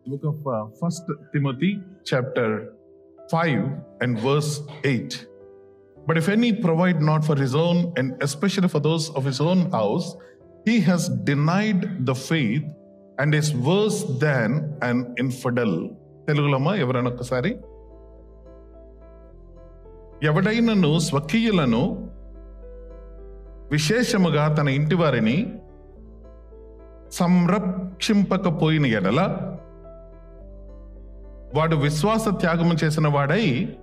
book of uh, First Timothy, chapter 5 and verse 8. But if any provide not for his own, and especially for those of his own house, he has denied the faith and is worse than an infidel. తెలుగులమ్మా ఎవరైనా ఒక్కసారి ఎవడైనను స్వకీయులను విశేషముగా తన ఇంటి వారిని సంరక్షింపకపోయిన ఎడల వాడు విశ్వాస త్యాగము చేసిన వాడై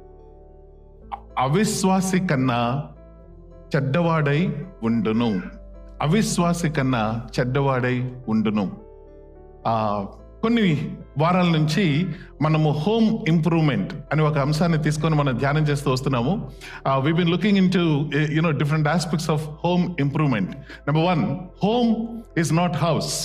అవిశ్వాసి కన్నా చెడ్డవాడై ఉండును అవిశ్వాసి కన్నా చెడ్డవాడై ఉండును ఆ కొన్ని వారాల నుంచి మనము హోమ్ ఇంప్రూవ్మెంట్ అని ఒక అంశాన్ని తీసుకొని మనం ధ్యానం చేస్తూ వస్తున్నాము we been looking in to you know different aspects of home improvement number one home is not house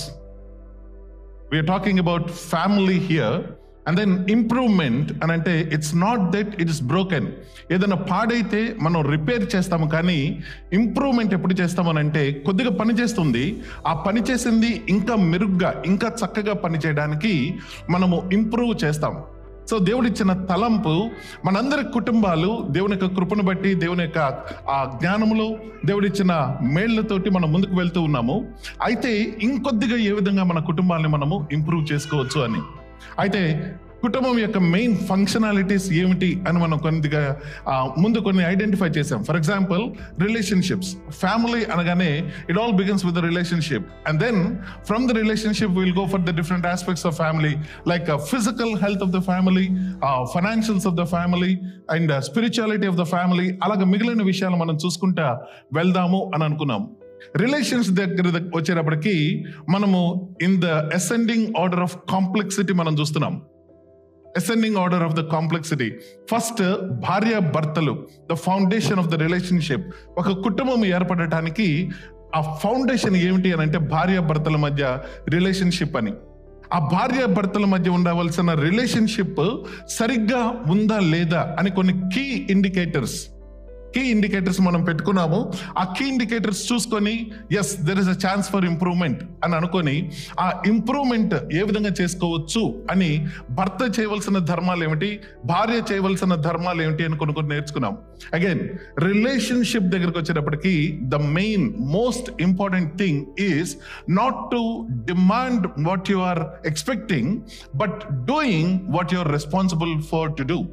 we're talking about family here and then improvement అని అంటే it's not that it is broken ఏదైనా పాడైతే మనం repair చేస్తాము కానీ improvement ఎప్పుడు చేస్తామనంటే కొద్దిగా పని చేస్తుంది ఆ పని చేసింది ఇంకా మెరుగ్గా ఇంకా చక్కగా పని చేయడానికి మనము ఇంప్రూవ్ చేస్తాం సో దేవుడిచ్చిన తలంపు మనందరి కుటుంబాలు దేవుని యొక్క కృపను బట్టి దేవుని యొక్క ఆ జ్ఞానములో దేవుడిచ్చిన మేళ్లతోటి మనం ముందుకు వెళ్తూ ఉన్నాము అయితే ఇంకొద్దిగా ఏ విధంగా మన కుటుంబాన్ని మనము ఇంప్రూవ్ చేసుకోవచ్చు అని అయితే కుటుంబం యొక్క మెయిన్ ఫంక్షనాలిటీస్ ఏమిటి అని మనం కొద్దిగా ఆ, ముందు కొన్ని ఐడెంటిఫై చేసాం ఫర్ ఎగ్జాంపుల్ రిలేషన్షిప్స్ ఫ్యామిలీ అనగానే it all begins with relationship and then from the relationship will go for the different aspects of family like physical health of the family financials of the family and spirituality of the family అలాగే మిగిలిన విషయాలు మనం చూసుకుంటా వెళ్దాము అని అనుకున్నాం relations దగ్గర దగ్- వచ్చేటప్పటికి మనము in the ascending order of complexity మనం చూస్తున్నాం ascending order of the complexity first భార్య భర్తలు the foundation of the relationship ఒక కుటుంబం ఏర్పడటానికి ఆ ఫౌండేషన్ ఏమిటి అని అంటే భార్య భర్తల మధ్య రిలేషన్షిప్ అని ఆ భార్య భర్తల మధ్య ఉండవలసిన రిలేషన్షిప్ సరిగ్గా ఉందా లేదా అని కొన్ని కీ ఇండికేటర్స్ కీ ఇండికేటర్స్ మనం పెట్టుకున్నాము ఆ కీ ఇండికేటర్స్ చూసుకొని is there is a chance for improvement అని అనుకొని ఆ ఇంప్రూవ్మెంట్ ఏ విధంగా చేసుకోవచ్చు అని భర్త చేయవలసిన ధర్మాలు ఏమిటి భార్య చేయవలసిన ధర్మాలు ఏమిటి అని కొన్ని కొన్ని నేర్చుకున్నాం అగైన్ రిలేషన్షిప్ దగ్గరకు వచ్చేటప్పటికి the main most important thing is not to demand what you are expecting but doing what you are responsible for to do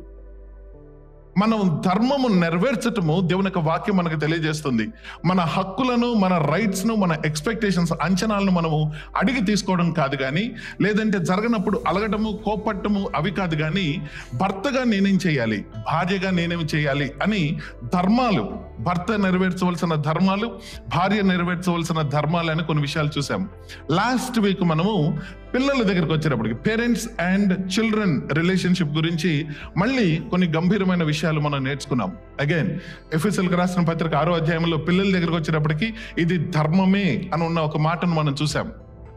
మనం ధర్మము నెరవేర్చటము దేవుని యొక్క వాక్యం మనకు తెలియజేస్తుంది మన హక్కులను మన రైట్స్ ను మన ఎక్స్పెక్టేషన్స్ అంచనాలను మనము అడిగి తీసుకోవడం కాదు కానీ లేదంటే జరగనప్పుడు అలగటము కోపట్టము అవి కాదు కానీ భర్తగా నేనేం చేయాలి భార్యగా నేనేం చేయాలి అని ధర్మాలు భర్త నెరవేర్చవలసిన ధర్మాలు భార్య నెరవేర్చవలసిన ధర్మాలు అని కొన్ని విషయాలు చూసాం లాస్ట్ వీక్ మనము పిల్లల దగ్గరికి వచ్చేటప్పటికి పేరెంట్స్ అండ్ చిల్డ్రన్ రిలేషన్షిప్ గురించి మళ్ళీ కొన్ని గంభీరమైన విషయాలు మనం నేర్చుకున్నాం అగైన్ ఎఫ్ఎస్ఎల్కి రాసిన పత్రిక ఆరో అధ్యాయంలో పిల్లల దగ్గరికి వచ్చేటప్పటికి ఇది ధర్మమే అని ఉన్న ఒక మాటను మనం చూసాం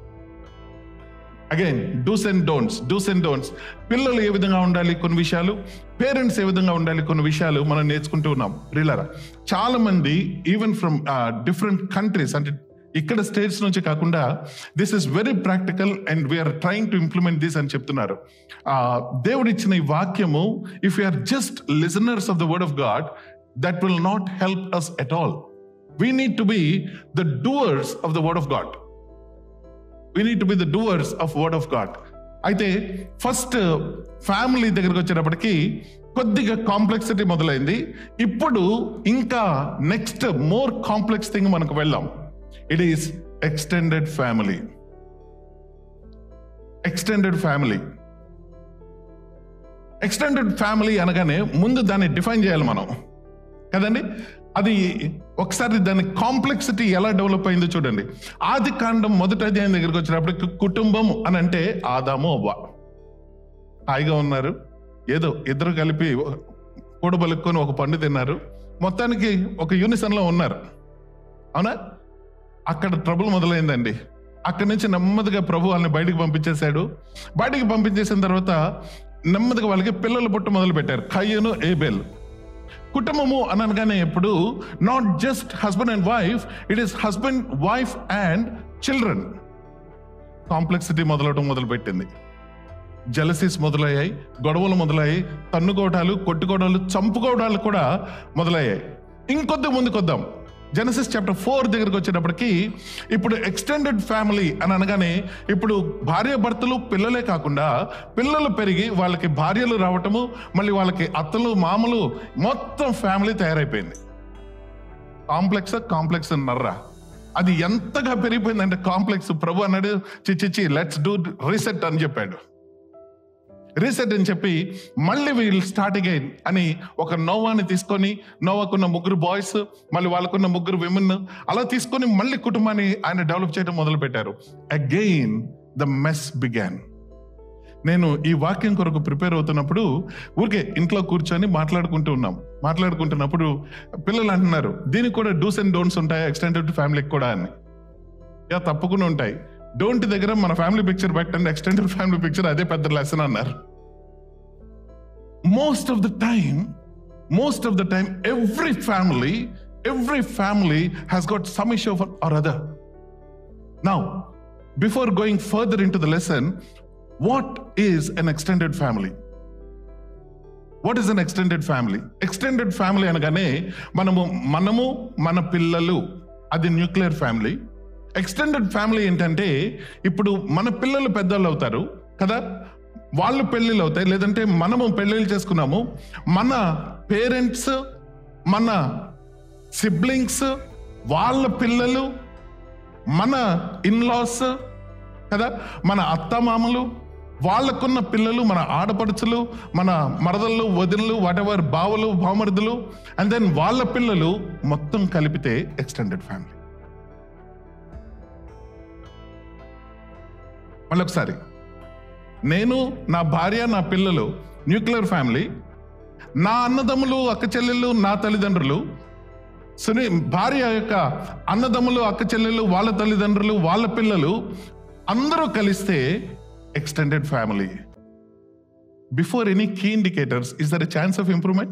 again do's and don'ts do's and don'ts పిల్లలు ఏ విధంగా ఉండాలి కొన్ని విషయాలు పేరెంట్స్ ఏ విధంగా ఉండాలి కొన్ని విషయాలు మనం నేర్చుకుంటూ ఉన్నాం రీలరా చాలా మంది ఈవెన్ ఫ్రమ్ డిఫరెంట్ కంట్రీస్ అంటే ఇక్కడ స్టేట్స్ నుంచి కాకుండా this is very practical and we are trying to implement this అని చెప్తున్నారు ఆ, దేవుడు ఇచ్చిన ఈ వాక్యము if you are just listeners of the word of God that will not help us at all we need to be the doers of the word of God we need to be the doers of word of God అయితే first family దగ్గరికి వచ్చేటప్పటికి కొద్దిగా complexity మొదలైంది ఇప్పుడు ఇంకా next more complex thing మనకు వెళ్దాం it is extended family extended family extended family అనగానే ముందు దాన్ని డిఫైన్ చేయాలి మనం కదండి అది ఒకసారి దాని కాంప్లెక్సిటీ ఎలా డెవలప్ అయిందో చూడండి ఆది కాండం మొదటి అధ్యాయం దగ్గరికి వచ్చినప్పటికి కుటుంబం అని అంటే ఆదాము అవ్వ హాయిగా ఉన్నారు ఏదో ఇద్దరు కలిపి కూడబలుక్కొని ఒక పండు తిన్నారు మొత్తానికి ఒక యూనిసన్ లో ఉన్నారు అవునా అక్కడ ట్రబుల్ మొదలైందండి అక్కడి నుంచి నెమ్మదిగా ప్రభు వాళ్ళని బయటికి పంపించేశాడు బయటికి పంపించేసిన తర్వాత నెమ్మదిగా వాళ్ళకి పిల్లలు పుట్టు మొదలు పెట్టారు కయ్యను ఏబేల్ కుటుంబము అని అనగానే ఎప్పుడు not just husband and wife it is husband wife and children complexity మొదలవడం మొదలుపెట్టింది జలసీస్ మొదలయ్యాయి గొడవలు మొదలయ్యాయి తన్నుకోవడాలు కొట్టుకోవడాలు చంపుకోవడాలు కూడా మొదలయ్యాయి ఇంకొద్ది ముందుకొద్దాం జెనసిస్ చాప్టర్ ఫోర్ దగ్గరికి వచ్చేటప్పటికి ఇప్పుడు ఎక్స్టెండెడ్ ఫ్యామిలీ అని అనగానే ఇప్పుడు భార్య భర్తలు పిల్లలే కాకుండా పిల్లలు పెరిగి వాళ్ళకి భార్యలు రావటము మళ్ళీ వాళ్ళకి అత్తలు మామలు మొత్తం ఫ్యామిలీ తయారైపోయింది కాంప్లెక్స్ కాంప్లెక్స్ నర్రా అది ఎంతగా పెరిగిపోయిందంటే కాంప్లెక్స్ ప్రభు అన్నాడు చిచ్చిచ్చి లెట్స్ డూ రీసెట్ అని చెప్పాడు రీసెట్ అని చెప్పి మళ్ళీ వీళ్ళు స్టార్ట్ అగైన్ అని ఒక నోవాని తీసుకొని నోవాకున్న ముగ్గురు బాయ్స్ మళ్ళీ వాళ్ళకున్న ముగ్గురు విమెన్ అలా తీసుకొని మళ్ళీ కుటుంబాన్ని ఆయన డెవలప్ చేయడం మొదలు పెట్టారు అగైన్ ద మెస్ బిగాన్ నేను ఈ వాక్యం కొరకు ప్రిపేర్ అవుతున్నప్పుడు ఊరికే ఇంట్లో కూర్చొని మాట్లాడుకుంటూ ఉన్నాం మాట్లాడుకుంటున్నప్పుడు పిల్లలు అంటున్నారు దీనికి కూడా డూస్ అండ్ డోంట్స్ ఉంటాయి ఎక్స్టెండెడ్ ఫ్యామిలీకి కూడా అని యా తప్పకుండా ఉంటాయి డోంట్ దగ్గర మన ఫ్యామిలీ పిక్చర్ పెట్టండి ఎక్స్టెండెడ్ ఫ్యామిలీ పిక్చర్ అదే పెద్ద లెసన్ అన్నారు most of the time most of the time every family every family has got some issue or other now before going further in to the lesson what is an extended family what is an extended family extended family అనగానే మనము మనము మన పిల్లలు అది nuclear family extended family ఏంటంటే ఇప్పుడు మన పిల్లలు పెద్దలు అవుతారు కదా వాళ్ళు పెళ్ళిళ్ళు అవుతాయి లేదంటే మనము పెళ్ళిళ్ళు చేసుకున్నాము మన పేరెంట్స్ మన సిబ్లింగ్స్ వాళ్ళ పిల్లలు మన ఇన్లాస్ కదా మన అత్తమామలు వాళ్ళకున్న పిల్లలు మన ఆడపడుచులు మన మరదళ్ళు వదినలు వాటెవర్ బావలు బామరుదులు అండ్ దెన్ వాళ్ళ పిల్లలు మొత్తం కలిపితే ఎక్స్టెండెడ్ ఫ్యామిలీ మళ్ళొకసారి నేను నా భార్య నా పిల్లలు న్యూక్లియర్ ఫ్యామిలీ నా అన్నదమ్ములు అక్క చెల్లెళ్ళు నా తల్లిదండ్రులు సుని భార్య యొక్క అన్నదమ్ములు అక్క చెల్లెళ్ళు వాళ్ళ తల్లిదండ్రులు వాళ్ళ పిల్లలు అందరూ కలిస్తే extended family before any key indicators is there a chance of improvement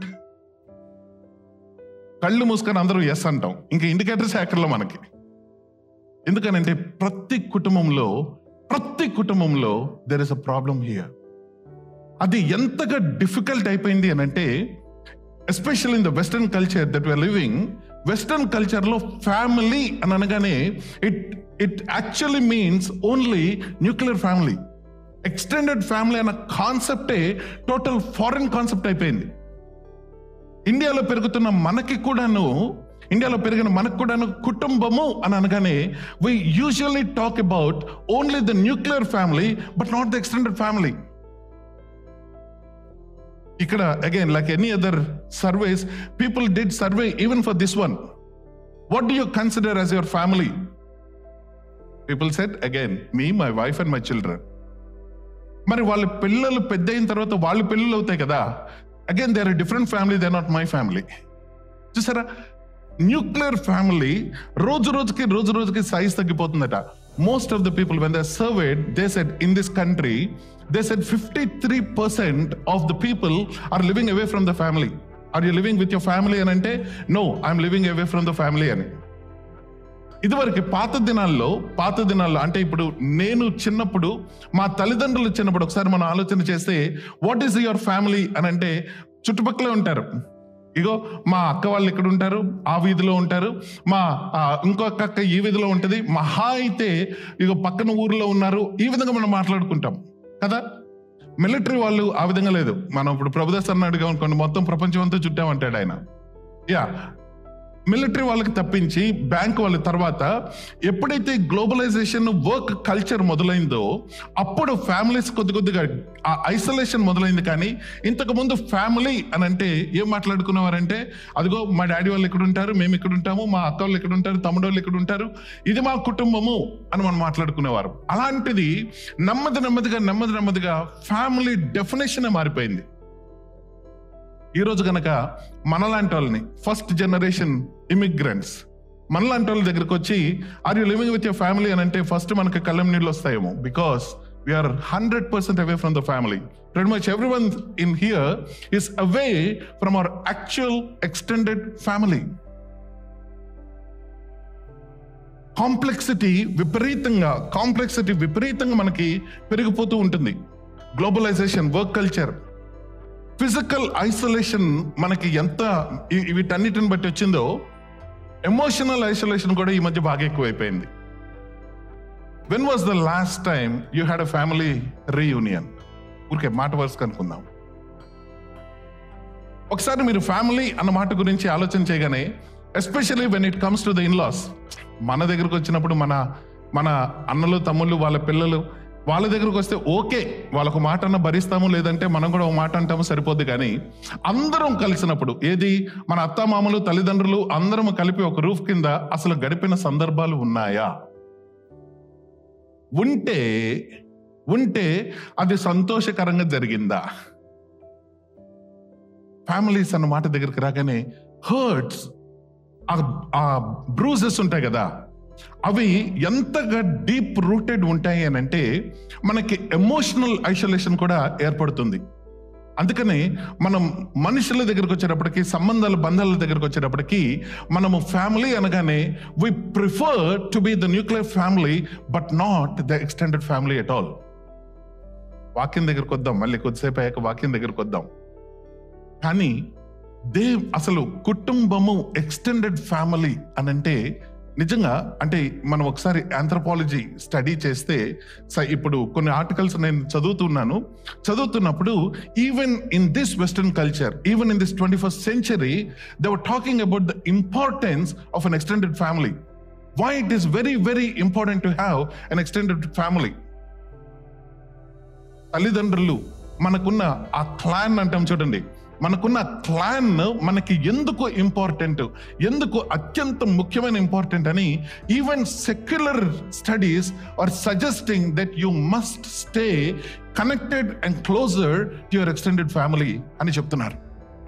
కళ్ళు మూసుకొని అందరూ ఎస్ అంటాం ఇంకా ఇండికేటర్స్ ఎక్కర్లో మనకి ఎందుకనంటే ప్రతి కుటుంబంలో ప్రతి కుటుంబంలో there is a problem here అది ఎంతగా డిఫికల్ట్ అయిపోయింది అని అంటే special in the western culture that we are living western కల్చర్లో ఫ్యామిలీ అని అనగానే it it actually means only nuclear family extended family అన్న కాన్సెప్టే టోటల్ ఫారెన్ కాన్సెప్ట్ అయిపోయింది ఇండియాలో పెరుగుతున్న మనకి కూడాను ఇండియాలో పెరిగిన మనకు కూడాను కుటుంబము అని అనగానే we usually talk about only the nuclear family but not the extended family ఇక్కడ again like any other surveys people did survey even for this one what do you consider as your family people said again me my wife and my children మరి వాళ్ళ పిల్లలు పెద్ద అయిన తర్వాత వాళ్ళ పిల్లలు అవుతాయి కదా again they are different family they not my family చూసారా న్యూక్లియర్ ఫ్యామిలీ రోజు రోజుకి రోజు రోజుకి సైజ్ తగ్గిపోతుందట most of the people when they surveyed they said in this country they said fifty three percent of the people are living away from the family are you living with your family అని అంటే no I'm living away from the family అని ఇదివరకు పాత దినాల్లో పాత దినాల్లో అంటే ఇప్పుడు నేను చిన్నప్పుడు మా తల్లిదండ్రులు చిన్నప్పుడు ఒకసారి మనం ఆలోచన చేస్తే వాట్ ఈస్ యువర్ ఫ్యామిలీ అని అంటే చుట్టుపక్కలే ఉంటారు ఇగో మా అక్క వాళ్ళు ఇక్కడ ఉంటారు ఆ వీధిలో ఉంటారు మా ఆ, ఇంకొక అక్క ఈ వీధిలో ఉంటుంది మహా అయితే ఇగో పక్కన ఊర్లో ఉన్నారు ఈ విధంగా మనం మాట్లాడుకుంటాం కదా మిలిటరీ వాళ్ళు ఆ విధంగా లేదు మనం ఇప్పుడు ప్రభుదాస్ అన్నాడుగా అనుకోండి మొత్తం ప్రపంచం అంతా చుట్టామంటాడు ఆయన యా మిలిటరీ వాళ్ళకి తప్పించి బ్యాంక్ వాళ్ళ తర్వాత ఎప్పుడైతే గ్లోబలైజేషన్ వర్క్ కల్చర్ మొదలైందో అప్పుడు ఫ్యామిలీస్ కొద్ది కొద్దిగా ఆ ఐసోలేషన్ మొదలైంది కానీ ఇంతకు ముందు ఫ్యామిలీ అని అంటే ఏం మాట్లాడుకునేవారంటే అదిగో మా డాడీ వాళ్ళు ఇక్కడ ఉంటారు మేము ఇక్కడ ఉంటాము మా అక్క వాళ్ళు ఇక్కడ ఉంటారు తమ్ముడు వాళ్ళు ఇక్కడ ఉంటారు ఇది మా కుటుంబము అని మనం మాట్లాడుకునేవారు అలాంటిది నెమ్మది నెమ్మదిగా నెమ్మది నెమ్మదిగా ఫ్యామిలీ డెఫినేషన్ మారిపోయింది ఈ రోజు గనక మనలాంటి వాళ్ళని ఫస్ట్ జనరేషన్ ఇమిగ్రెంట్స్ మనలాంటి వాళ్ళ దగ్గరకు వచ్చి are you living with your family అని అంటే ఫస్ట్ మనకి కళ్ళం నీళ్ళు వస్తాయేమో because we are hundred percent away from the family pretty much everyone in here is away from our actual extended family complexity విపరీతంగా కాంప్లెక్సిటీ విపరీతంగా మనకి పెరిగిపోతూ ఉంటుంది globalization work culture physical isolation మనకి ఎంత ఈ- వీటన్నిటిని బట్టి వచ్చిందో ఎమోషనల్ ఐసోలేషన్ కూడా ఈ మధ్య బాగా ఎక్కువైపోయింది when was the last time you had a family reunion ఊరికే మాట వరుస కనుక్కుందాం ఒకసారి మీరు ఫ్యామిలీ అన్న మాట గురించి ఆలోచన చేయగానే especially when it comes to the in-laws మన దగ్గరకు వచ్చినప్పుడు మన మన అన్నలు తమ్ముళ్ళు వాళ్ళ పిల్లలు వాళ్ళ దగ్గరకు వస్తే ఓకే వాళ్ళకు మాట అన్న భరిస్తాము లేదంటే మనం కూడా ఒక మాట అంటాము సరిపోద్ది కానీ అందరం కలిసినప్పుడు ఏది మన అత్తామామలు తల్లిదండ్రులు అందరం కలిపి ఒక రూఫ్ కింద అసలు గడిపిన సందర్భాలు ఉన్నాయా ఉంటే ఉంటే అది సంతోషకరంగా జరిగిందా ఫ్యామిలీస్ అన్న మాట దగ్గరికి రాగానే హర్ట్స్ ఆ బ్రూజెస్ ఉంటాయి కదా అవి ఎంతగా డీప్ రూటెడ్ ఉంటాయి అని అంటే మనకి ఎమోషనల్ ఐసోలేషన్ కూడా ఏర్పడుతుంది అందుకని మనం మనుషుల దగ్గరకు వచ్చేటప్పటికి సంబంధాల బంధాల దగ్గరకు వచ్చేటప్పటికి మనము ఫ్యామిలీ అనగానే we prefer to be the nuclear family but not the extended family at all వాక్యం దగ్గరకు వద్దాం మళ్ళీ కొద్దిసేపు అయ్యాక వాక్యం దగ్గరకు వద్దాం కానీ దే అసలు కుటుంబము ఎక్స్టెండెడ్ ఫ్యామిలీ అని అంటే నిజంగా అంటే మనం ఒకసారి ఆంథ్రపాలజీ స్టడీ చేస్తే స- ఇప్పుడు కొన్ని ఆర్టికల్స్ నేను చదువుతున్నాను చదువుతున్నప్పుడు even in this western culture even in this twenty first century they were talking about the importance of an extended family why it is very very important to have an extended family తల్లిదండ్రులు మనకున్న ఆ clan అంటాం చూడండి మనకున్న clan మనకి ఎందుకు important ఎందుకు అత్యంత ముఖ్యమైన ఇంపార్టెంట్ అని even secular studies are suggesting that you must stay connected and closer to your extended family అని చెప్తున్నారు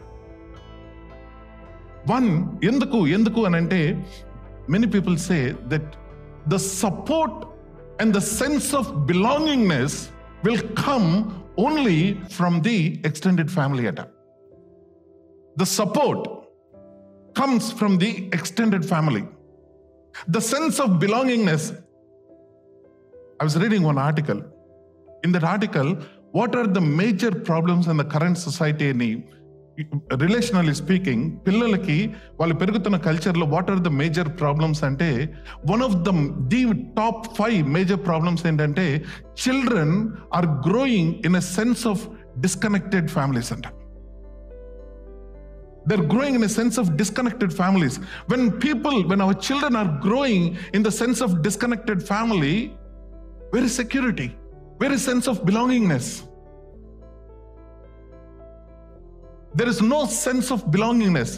వన్ ఎందుకు ఎందుకు అని అంటే many people say that the support and the sense of belongingness will come only from the extended family అట the support comes from the extended family the sense of belongingness I was reading one article in that article what are the major problems in the current society అని relationally speaking పిల్లలకి వాళ్ళు పెరుగుతున్న కల్చర్లో what are the major problems అంటే one of the the top five major problems ఏంటంటే children are growing in a sense of disconnected families అంట they're growing in a sense of disconnected families when people when our children are growing in the sense of disconnected family where is security where is sense of belongingness there is no sense of belongingness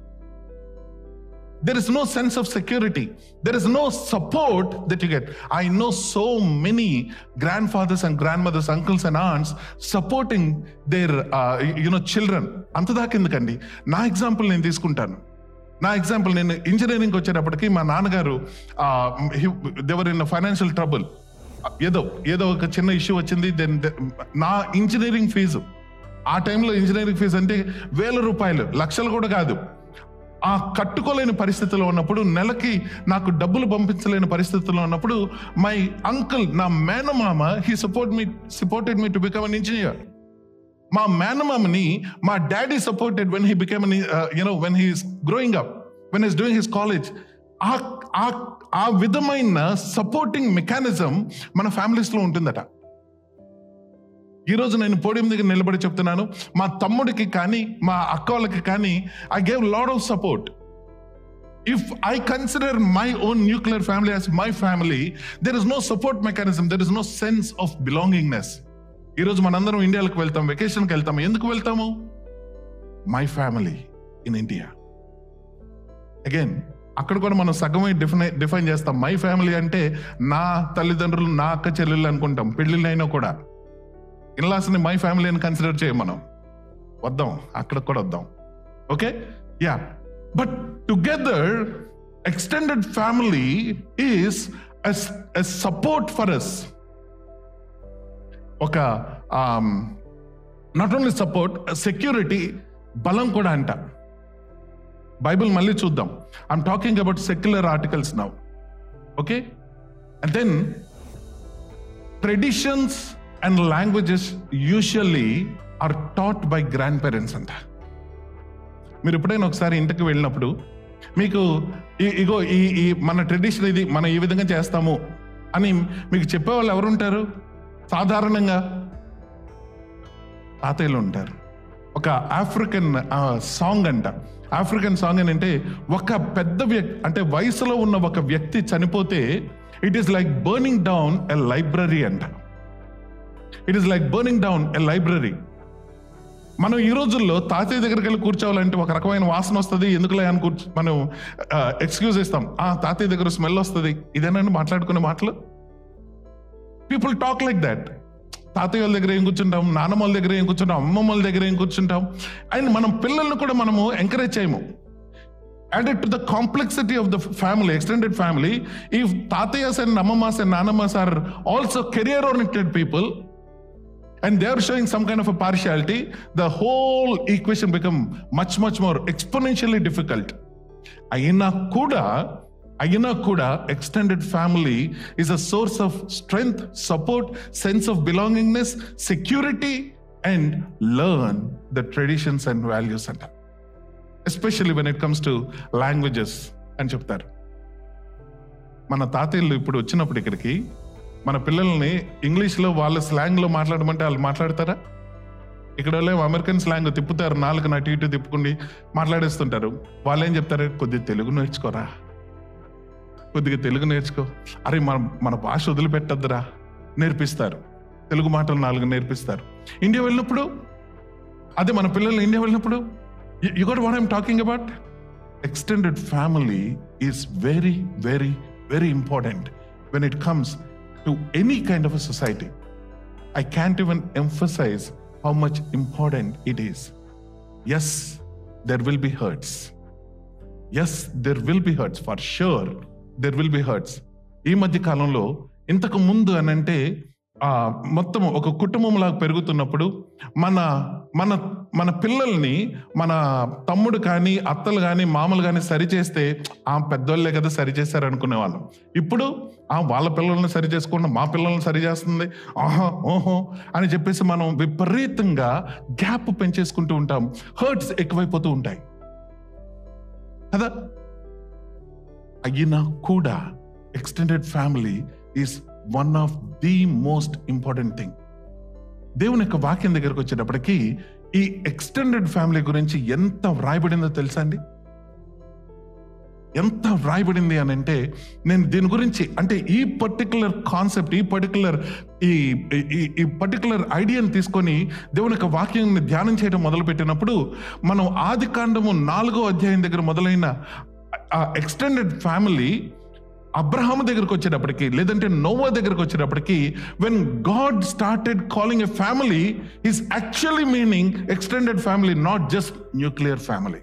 there is no sense of security there is no support that you get i know so many grandfathers and grandmothers uncles and aunts supporting their uh, you know children అంతదాకా ఎందుకండి నా example నేను తీసుకుంటాను నా example నేను engineering వచ్చేటప్పటికి మా నాన్నగారు దేవర్ ఇన్ ఫైనాన్షియల్ ట్రబుల్ ఏదో ఏదో ఒక చిన్న ఇష్యూ వచ్చింది దెన్ నా ఇంజనీరింగ్ ఫీజు ఆ టైంలో ఇంజనీరింగ్ ఫీజు అంటే వేల రూపాయలు లక్షలు కూడా కాదు ఆ కట్టుకోలేని పరిస్థితిలో ఉన్నప్పుడు నెలకి నాకు డబ్బులు పంపించలేని పరిస్థితిలో ఉన్నప్పుడు మై అంకుల్ నా మేనమామ he support me supported me to become an engineer మా మేనమామని మా daddy supported when he become you know when he's growing up when he's doing his college ఆ ఆ ఆ విధమైన సపోర్టింగ్ మెకానిజం మన ఫ్యామిలీస్ లో ఉంటుందట ఈ రోజు నేను పోడియం దగ్గర నిలబడి చెప్తున్నాను మా తమ్ముడికి కానీ మా అక్క వాళ్ళకి కానీ I gave lot of support if I consider my own nuclear family as my family there is no support mechanism there is no sense of belongingness ఈ రోజు మనందరం ఇండియాలకు వెళ్తాం వెకేషన్కి వెళ్తాం ఎందుకు వెళ్తాము my family in India again అక్కడ కూడా మనం సగమే డిఫైన్ డిఫైన్ చేస్తాం మై ఫ్యామిలీ అంటే నా తల్లిదండ్రులు నా అక్క చెల్లెళ్ళు అనుకుంటాం పెళ్ళిళ్ళైనా కూడా ఇన్లాస్ని మై ఫ్యామిలీ అని కన్సిడర్ చేయం మనం వద్దాం అక్కడికి కూడా వద్దాం okay yeah but together extended family is support for us ఒక నాట్ ఓన్లీ సపోర్ట్ సెక్యూరిటీ బలం కూడా అంట బైబిల్ మళ్ళీ చూద్దాం I'm talking about secular articles now okay and then traditions and languages usually are taught by grandparents అంట మీరు ఎప్పుడైనా ఒకసారి ఇంటికి వెళ్ళినప్పుడు మీకు ఈ- ఇగో ఈ ఈ మన ట్రెడిషన్ ఇది మనం ఈ విధంగా చేస్తాము అని మీకు చెప్పేవాళ్ళు ఎవరుంటారు సాధారణంగా తాతయ్యలు ఉంటారు ఒక ఆఫ్రికన్ సాంగ్ అంట ఆఫ్రికన్ సాంగ్ అని అంటే ఒక పెద్ద వ్యక్తి అంటే వయసులో ఉన్న ఒక వ్యక్తి చనిపోతే it is like burning down a library అంట it is like burning down a library మనం ఈ రోజుల్లో తాతయ్య దగ్గరికి వెళ్ళి కూర్చోవాలంటే ఒక రకమైన వాసన వస్తుంది ఎందుకులే అని కూర్చో మనం ఎక్స్క్యూజ్ ఇస్తాం ఆ తాతయ్య దగ్గర స్మెల్ వస్తుంది ఇదేనండి మాట్లాడుకునే మాటలు పీపుల్ టాక్ లైక్ దట్ తాతయ్య వాళ్ళ దగ్గర ఏం కూర్చుంటాం నాన్నమ్మ వాళ్ళ దగ్గర ఏం కూర్చుంటాం అమ్మమ్మ వాళ్ళ దగ్గర ఏం కూర్చుంటాం అండ్ మనం పిల్లల్ని కూడా మనము ఎంకరేజ్ చేయము added to the complexity of the family, extended family, if tatayas and namamas and nanamas are also career oriented people, and they are showing some kind of a partiality, the whole equation become much, much more exponentially difficult. అయినా కూడా అయినా కూడా extended family is a source of strength support sense of belongingness security and learn the traditions and values అంట especially when it comes to languages అని చెప్తారు మన తాతయ్యలు ఇప్పుడు వచ్చినప్పుడు ఇక్కడికి మన పిల్లల్ని ఇంగ్లీష్లో వాళ్ళ స్లాంగ్లో మాట్లాడమంటే వాళ్ళు మాట్లాడతారా ఇక్కడ వాళ్ళు అమెరికన్ స్లాంగ్ తిప్పుతారు నాలుగు అటు ఇటు తిప్పుకుని మాట్లాడేస్తుంటారు వాళ్ళు ఏం చెప్తారు కొద్దిగా తెలుగు నేర్చుకోరా కొద్దిగా తెలుగు నేర్చుకో అరే మన మన భాష వదిలిపెట్టద్దురా నేర్పిస్తారు తెలుగు మాటలు నాలుగు నేర్పిస్తారు ఇండియా వెళ్ళినప్పుడు అదే మన పిల్లలు ఇండియా వెళ్ళినప్పుడు you got what I'm talking about extended family is very very very important when it comes to any kind of a society I can't even emphasize how much important it is. Yes, there will be hurts. Yes, there will be hurts. For sure, there will be hurts. ఈ మధ్య కాలంలో ఇంతకు ముందు అని అంటే ఆ, మొత్తం ఒక కుటుంబం లాగా పెరుగుతున్నప్పుడు మన మన మన పిల్లల్ని మన తమ్ముడు కానీ అత్తలు కానీ మామలు కానీ సరిచేస్తే ఆ పెద్దోళ్ళే కదా సరిచేశారు అనుకునే వాళ్ళం ఇప్పుడు ఆ వాళ్ళ పిల్లల్ని సరి చేసుకుండా మా పిల్లల్ని సరి చేస్తుంది ఆహా ఓహో అని చెప్పేసి మనం విపరీతంగా గ్యాప్ పెంచేసుకుంటూ ఉంటాం హర్ట్స్ ఎక్కువైపోతూ ఉంటాయి కదా అయినా కూడా extended family is one of the most important thing దేవుని యొక్క వాక్యం దగ్గరకు వచ్చేటప్పటికి ఈ ఎక్స్టెండెడ్ ఫ్యామిలీ గురించి ఎంత వ్రాయబడిందో తెలుసా అండి ఎంత వ్రాయబడింది అని అంటే నేను దీని గురించి అంటే ఈ పర్టికులర్ కాన్సెప్ట్ ఈ పర్టికులర్ ఈ ఈ- ఈ పర్టికులర్ ఐడియాని తీసుకొని దేవుని యొక్క వాక్యాన్ని ధ్యానం చేయడం మొదలుపెట్టినప్పుడు మనం ఆది కాండము నాలుగో అధ్యాయం దగ్గర మొదలైన ఆ ఎక్స్టెండెడ్ ఫ్యామిలీ అబ్రహాం దగ్గరకు వచ్చేటప్పటికి లేదంటే నోవా దగ్గరకు వచ్చేటప్పటికి when God started calling a family is actually meaning extended family not just nuclear family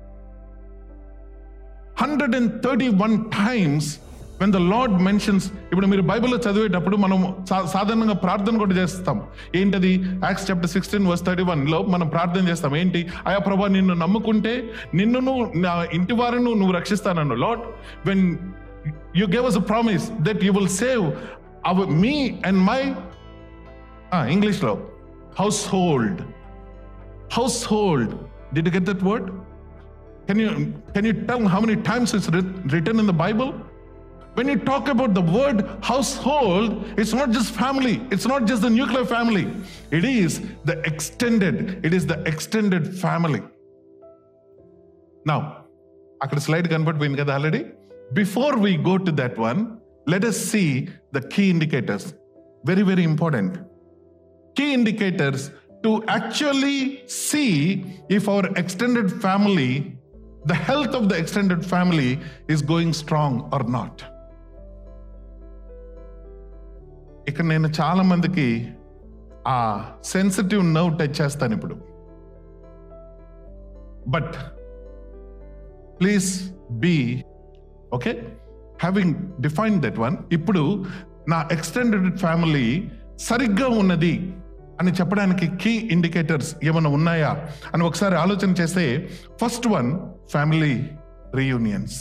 hundred and thirty one times when the Lord mentions ఇప్పుడు మీరు బైబిల్లో చదివేటప్పుడు మనం సా- సాధారణంగా ప్రార్థన కూడా చేస్తాం ఏంటది Acts chapter sixteen verse thirty one లో మనం ప్రార్థన చేస్తాం ఏంటి అయా ప్రభా నిన్ను నమ్ముకుంటే నిన్నును నా ఇంటి వారిను నువ్వు రక్షిస్తానన్ను Lord when you gave us a promise that you will save our me and my ఇంగ్లీష్లో household household did get that word Can you can you tell how many times it's writ- written in the Bible? When you talk about the word household, it's not just family, it's not just the nuclear family. It is the extended, it is the extended family. Now, అక్కడ స్లైడ్ కనపడిపోయింది కదా already before we go to that one let us see the key indicators very very important key indicators to actually see if our extended family, the health of the extended family is going strong or not. ఇక్కడ నేను చాలా మందికి ఆ sensitive nerve touch చేస్తాను ఇప్పుడు but please be okay having define that one ఇప్పుడు నా extended family సరిగ్గా ఉన్నది అని చెప్పడానికి కీ ఇండికేటర్స్ ఏమైనా ఉన్నాయా అని ఒకసారి ఆలోచన చేస్తే ఫస్ట్ వన్ ఫ్యామిలీ రీయూనియన్స్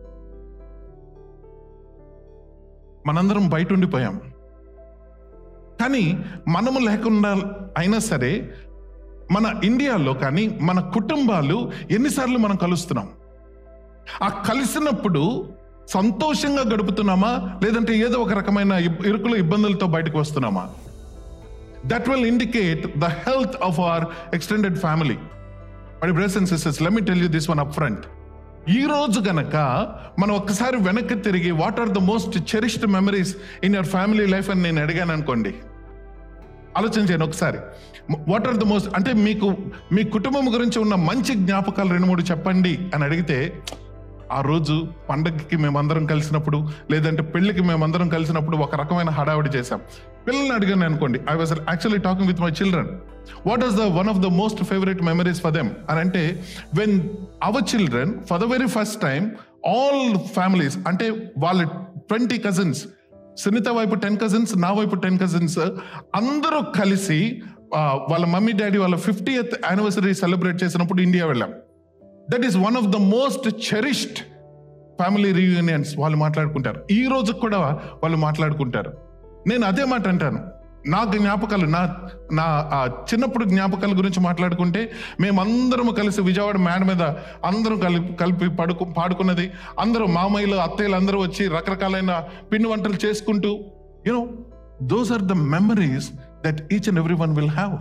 మనందరం బయట ఉండిపోయాం కానీ మనము లేకుండా అయినా సరే మన ఇండియాలో కానీ మన కుటుంబాలు ఎన్నిసార్లు మనం కలుస్తున్నాం ఆ కలిసినప్పుడు సంతోషంగా గడుపుతున్నామా లేదంటే ఏదో ఒక రకమైన ఇబ్- ఇరుకుల ఇబ్బందులతో బయటకు వస్తున్నామా that will indicate the health of our extended family మరి brothers and sisters let me tell you this one up front ఈ రోజు గనక మనం ఒక్కసారి వెనక్కి తిరిగి what are the most cherished memories in your family life అని నేను అడిగాను అనుకోండి ఆలోచన చేయండి ఒకసారి వాట్ ఆర్ ద మోస్ట్ అంటే మీకు మీ కుటుంబం గురించి ఉన్న మంచి జ్ఞాపకాలు రెండు మూడు చెప్పండి అని అడిగితే ఆ రోజు పండగకి మేమందరం కలిసినప్పుడు లేదంటే పెళ్లికి మేమందరం కలిసినప్పుడు ఒక రకమైన హడావిడి చేశాం పిల్లల్ని అడిగాను అనుకోండి I was actually talking with my children what is the one of the most favourite memories for them అని అంటే when our children for the very first time all families అంటే వాళ్ళ ట్వంటీ కజిన్స్ సునీత వైపు టెన్ కజిన్స్ నా వైపు ten cousins అందరూ కలిసి ఆ, వాళ్ళ మమ్మీ డాడీ వాళ్ళ ఫిఫ్టీయత్ యానివర్సరీ సెలబ్రేట్ చేసినప్పుడు ఇండియా వెళ్ళాం that is one of the most cherished family reunions వాళ్ళు మాట్లాడుకుంటారు ఈ రోజు కూడా వాళ్ళు మాట్లాడుకుంటారు నేను అదే మాట అంటాను నా జ్ఞాపకాలు నా నా ఆ చిన్నప్పుడు జ్ఞాపకాల గురించి మాట్లాడుకుంటే మేమందరం కలిసి విజయవాడ మేడ మీద అందరం కలిపి కలిపి పడుకు పాడుకున్నది అందరూ మామయ్యలు అత్తయ్యలు అందరూ వచ్చి రకరకాలైన పిండి వంటలు చేసుకుంటూ you know those are the memories that each and every one will have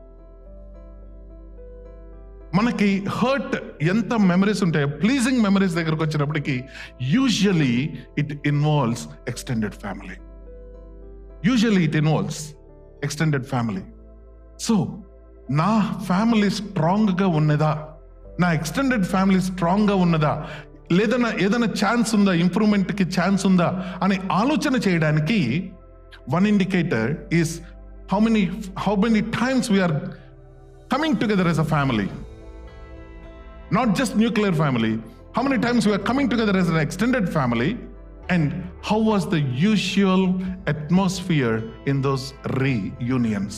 మనకి హర్ట్ ఎంత మెమరీస్ ఉంటాయో ప్లీజింగ్ మెమరీస్ దగ్గరకు వచ్చినప్పటికీ usually it involves extended family usually it involves extended family so నా ఫ్యామిలీ స్ట్రాంగ్గా ఉన్నదా నా ఎక్స్టెండెడ్ ఫ్యామిలీ స్ట్రాంగ్గా ఉన్నదా లేదన్నా ఏదైనా ఛాన్స్ ఉందా ఇంప్రూవ్మెంట్కి ఛాన్స్ ఉందా అని ఆలోచన చేయడానికి one indicator is how many how many times we are coming together as a family not just nuclear family how many times we are coming together as an extended family and how was the usual atmosphere in those reunions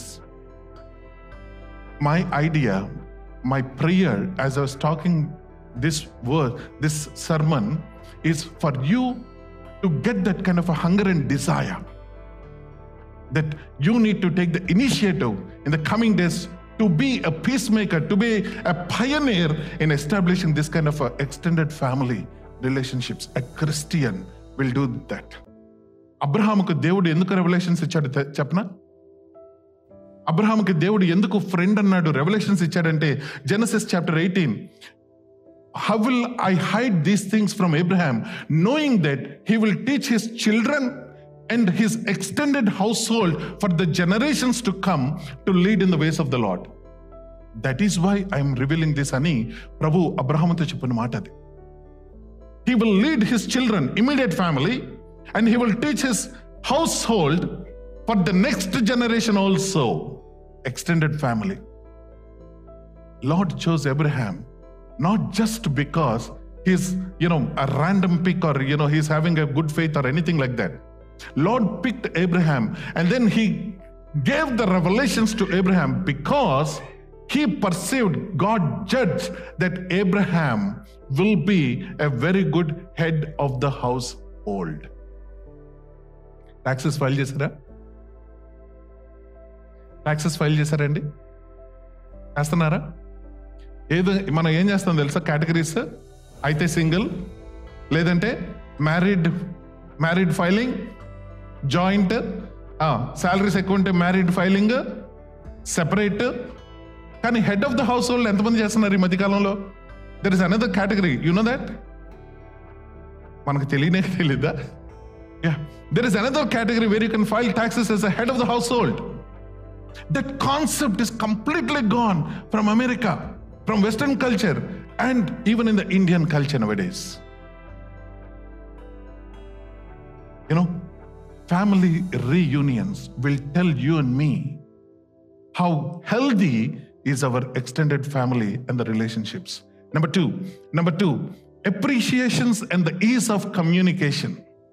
my idea my prayer as i was talking this word this sermon is for you to get that kind of a hunger and desire that you need to take the initiative in the coming days to be a peacemaker, to be a pioneer in establishing this kind of a extended family relationships. A Christian will do that. అబ్రహాముకు దేవుడు ఎందుకు revolutions ఇచ్చాడు తె- చెప్పనా అబ్రహాముకి దేవుడు ఎందుకు friend అన్నాడు రెవల్యూషన్స్ ఇచ్చాడంటే Genesis chapter eighteen how will I hide these things from Abraham, knowing that he will teach his children and his extended household for the generations to come to lead in the ways of the Lord? That is why I am revealing this అని ప్రభు అబ్రహాముతో చెప్పిన మాట అది he will lead his children, immediate family, and he will teach his household for the next generation also. Extended family. Lord chose Abraham not just because he's, you know, a random pick or, you know, he's having a good faith or anything like that. Lord picked Abraham and then he gave the revelations to Abraham because he perceived, God judged that Abraham will be a very good head of the household. Taxes file చేశారా taxes file చేశారండి చేస్తున్నారా ఏదో మనం ఏం చేస్తాం తెలుసా categories అయితే single లేదంటే married married filing joint salaries ఎక్కువ ఉంటే మ్యారీడ్ ఫైలింగ్ సెపరేట్ కానీ head of the household ఎంతమంది చేస్తున్నారు ఈ మధ్యకాలంలో there is another category you know that మనకు తెలియనే తెలీదా yeah there is another category where you can file taxes as a head of the household that concept is completely gone from America, from Western culture, and even in the Indian culture nowadays. You know, family reunions will tell you and me how healthy is our extended family and the relationships. Number two, number two, appreciations and the ease of communication.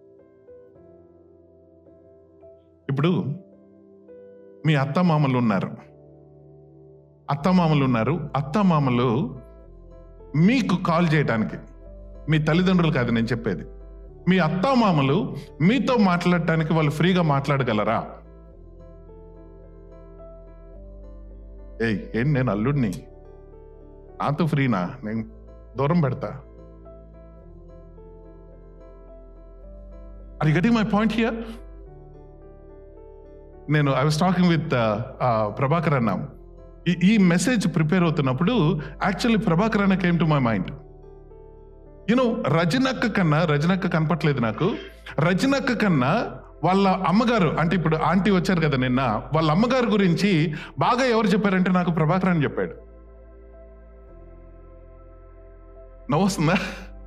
ఇప్పుడు మీ అత్తమామలు ఉన్నారు అత్తమామలు ఉన్నారు అత్తమామలు మీకు call చేయడానికి మీ తల్లిదండ్రులు కాదు నేను చెప్పేది మీ అత్తమామలు మీతో మాట్లాడటానికి వాళ్ళు ఫ్రీగా మాట్లాడగలరా ఏయ్ ఏం నేను అల్లుడిని నాతో ఫ్రీనా నేను దూరం పెడతా are you getting my point here నేను I was talking with Prabhakar అన్న ఈ- ఈ మెసేజ్ ప్రిపేర్ అవుతున్నప్పుడు యాక్చువల్లీ ప్రభాకర్ అన్న came to my mind you know రజనక్క కన్నా రజనక్క కనపట్లేదు నాకు రజనక్క కన్నా వాళ్ళ అమ్మగారు అంటే ఇప్పుడు ఆంటీ వచ్చారు కదా నిన్న వాళ్ళ అమ్మగారు గురించి బాగా ఎవరు చెప్పారంటే నాకు ప్రభాకర్ అని చెప్పాడు నవ్వొస్తుందా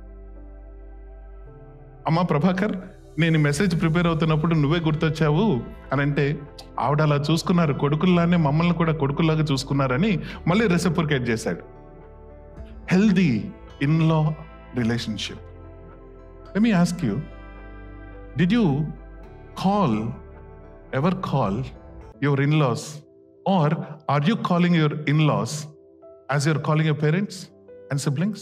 అమ్మా ప్రభాకర్ నేను ఈ మెసేజ్ ప్రిపేర్ అవుతున్నప్పుడు నువ్వే గుర్తొచ్చావు అని అంటే ఆవిడ అలా చూసుకున్నారు కొడుకుల్లానే మమ్మల్ని కూడా కొడుకుల్లాగా చూసుకున్నారని మళ్ళీ రెసిప్రికేట్ చేశాడు healthy in law relationship Let me ask you, did you call, ever call your in laws, or are you calling your in laws as you're calling your parents and siblings?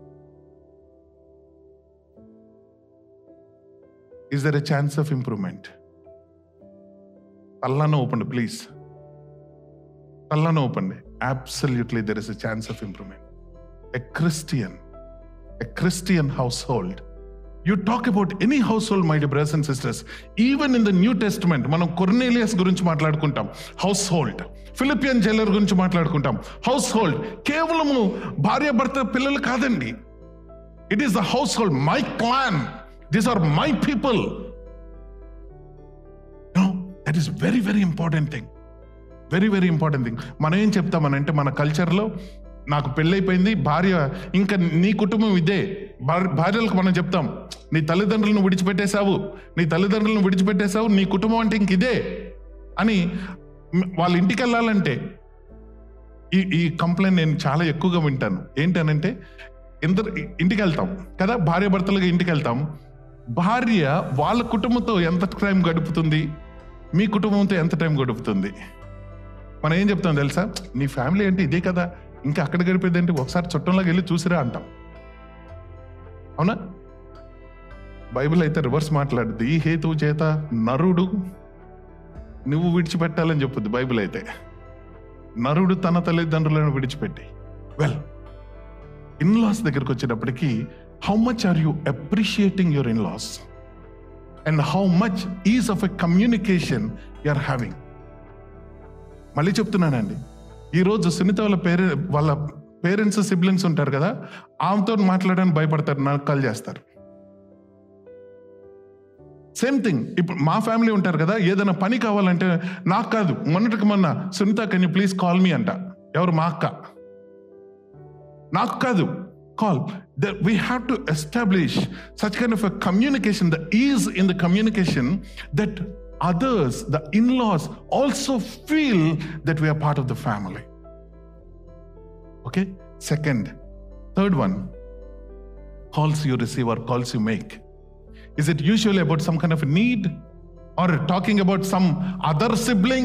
Is there a chance of improvement? Tallana opened, please. Tallana opened. Absolutely, there is a chance of improvement. A Christian, a Christian household. You talk about any household, my dear brothers and sisters. Even in the New Testament, మనం Cornelius గురించి మాట్లాడుకుంటాం house hold ఫిలిపియన్ Jailer గురించి మాట్లాడుకుంటాం house hold కేవలము భార్య భర్త పిల్లలు కాదండి it is the household my clan these are my people that is very very important thing very very important thing మనం ఏం చెప్తామనంటే మన కల్చర్లో నాకు పెళ్ళైపోయింది భార్య ఇంకా నీ కుటుంబం ఇదే భార్య- భార్యలకు మనం చెప్తాం నీ తల్లిదండ్రులను విడిచిపెట్టేశావు నీ తల్లిదండ్రులను విడిచిపెట్టేశావు నీ కుటుంబం అంటే ఇంక ఇదే అని మ్, వాళ్ళ ఇంటికి వెళ్ళాలంటే ఈ ఈ కంప్లైంట్ నేను చాలా ఎక్కువగా వింటాను ఏంటనంటే ఇందరు ఇంటికి వెళ్తాం కదా భార్య భర్తలుగా ఇంటికి వెళ్తాం భార్య వాళ్ళ కుటుంబంతో ఎంత టైం గడుపుతుంది మీ కుటుంబంతో ఎంత టైం గడుపుతుంది మనం ఏం చెప్తాం తెలుసా నీ ఫ్యామిలీ అంటే ఇదే కదా ఇంకా అక్కడ గడిపేది ఏంటి ఒకసారి చుట్టంలోకి వెళ్ళి చూసిరా అంటాం అవునా బైబిల్ అయితే రివర్స్ మాట్లాడుద్ది ఈ హేతువు చేత నరుడు నువ్వు విడిచిపెట్టాలని చెప్పుద్ది బైబిల్ అయితే నరుడు తన తల్లిదండ్రులను విడిచిపెట్టి వెల్ ఇన్లాస్ దగ్గరకు వచ్చేటప్పటికి how much are you appreciating your in laws and how much is of a communication you are having మళ్ళీ చెప్తున్నానండి ఈరోజు సునీత వాళ్ళ పేరె వాళ్ళ పేరెంట్స్ సిబ్లింగ్స్ ఉంటారు కదా ఆమెతో మాట్లాడడానికి భయపడతారు నాకు కాల్ చేస్తారు సేమ్ థింగ్ ఇప్పుడు మా ఫ్యామిలీ ఉంటారు కదా ఏదైనా పని కావాలంటే నాకు కాదు మొన్నటికి మొన్న Sunitha can you please call me అంట ఎవరు మా అక్క నాకు కాదు call we have to establish such kind of communication the is in the communication that others, the in laws, also feel that we are part of the family. Okay? Second, third one calls you receive or calls you make. Is it usually about some kind of need or talking about some other sibling?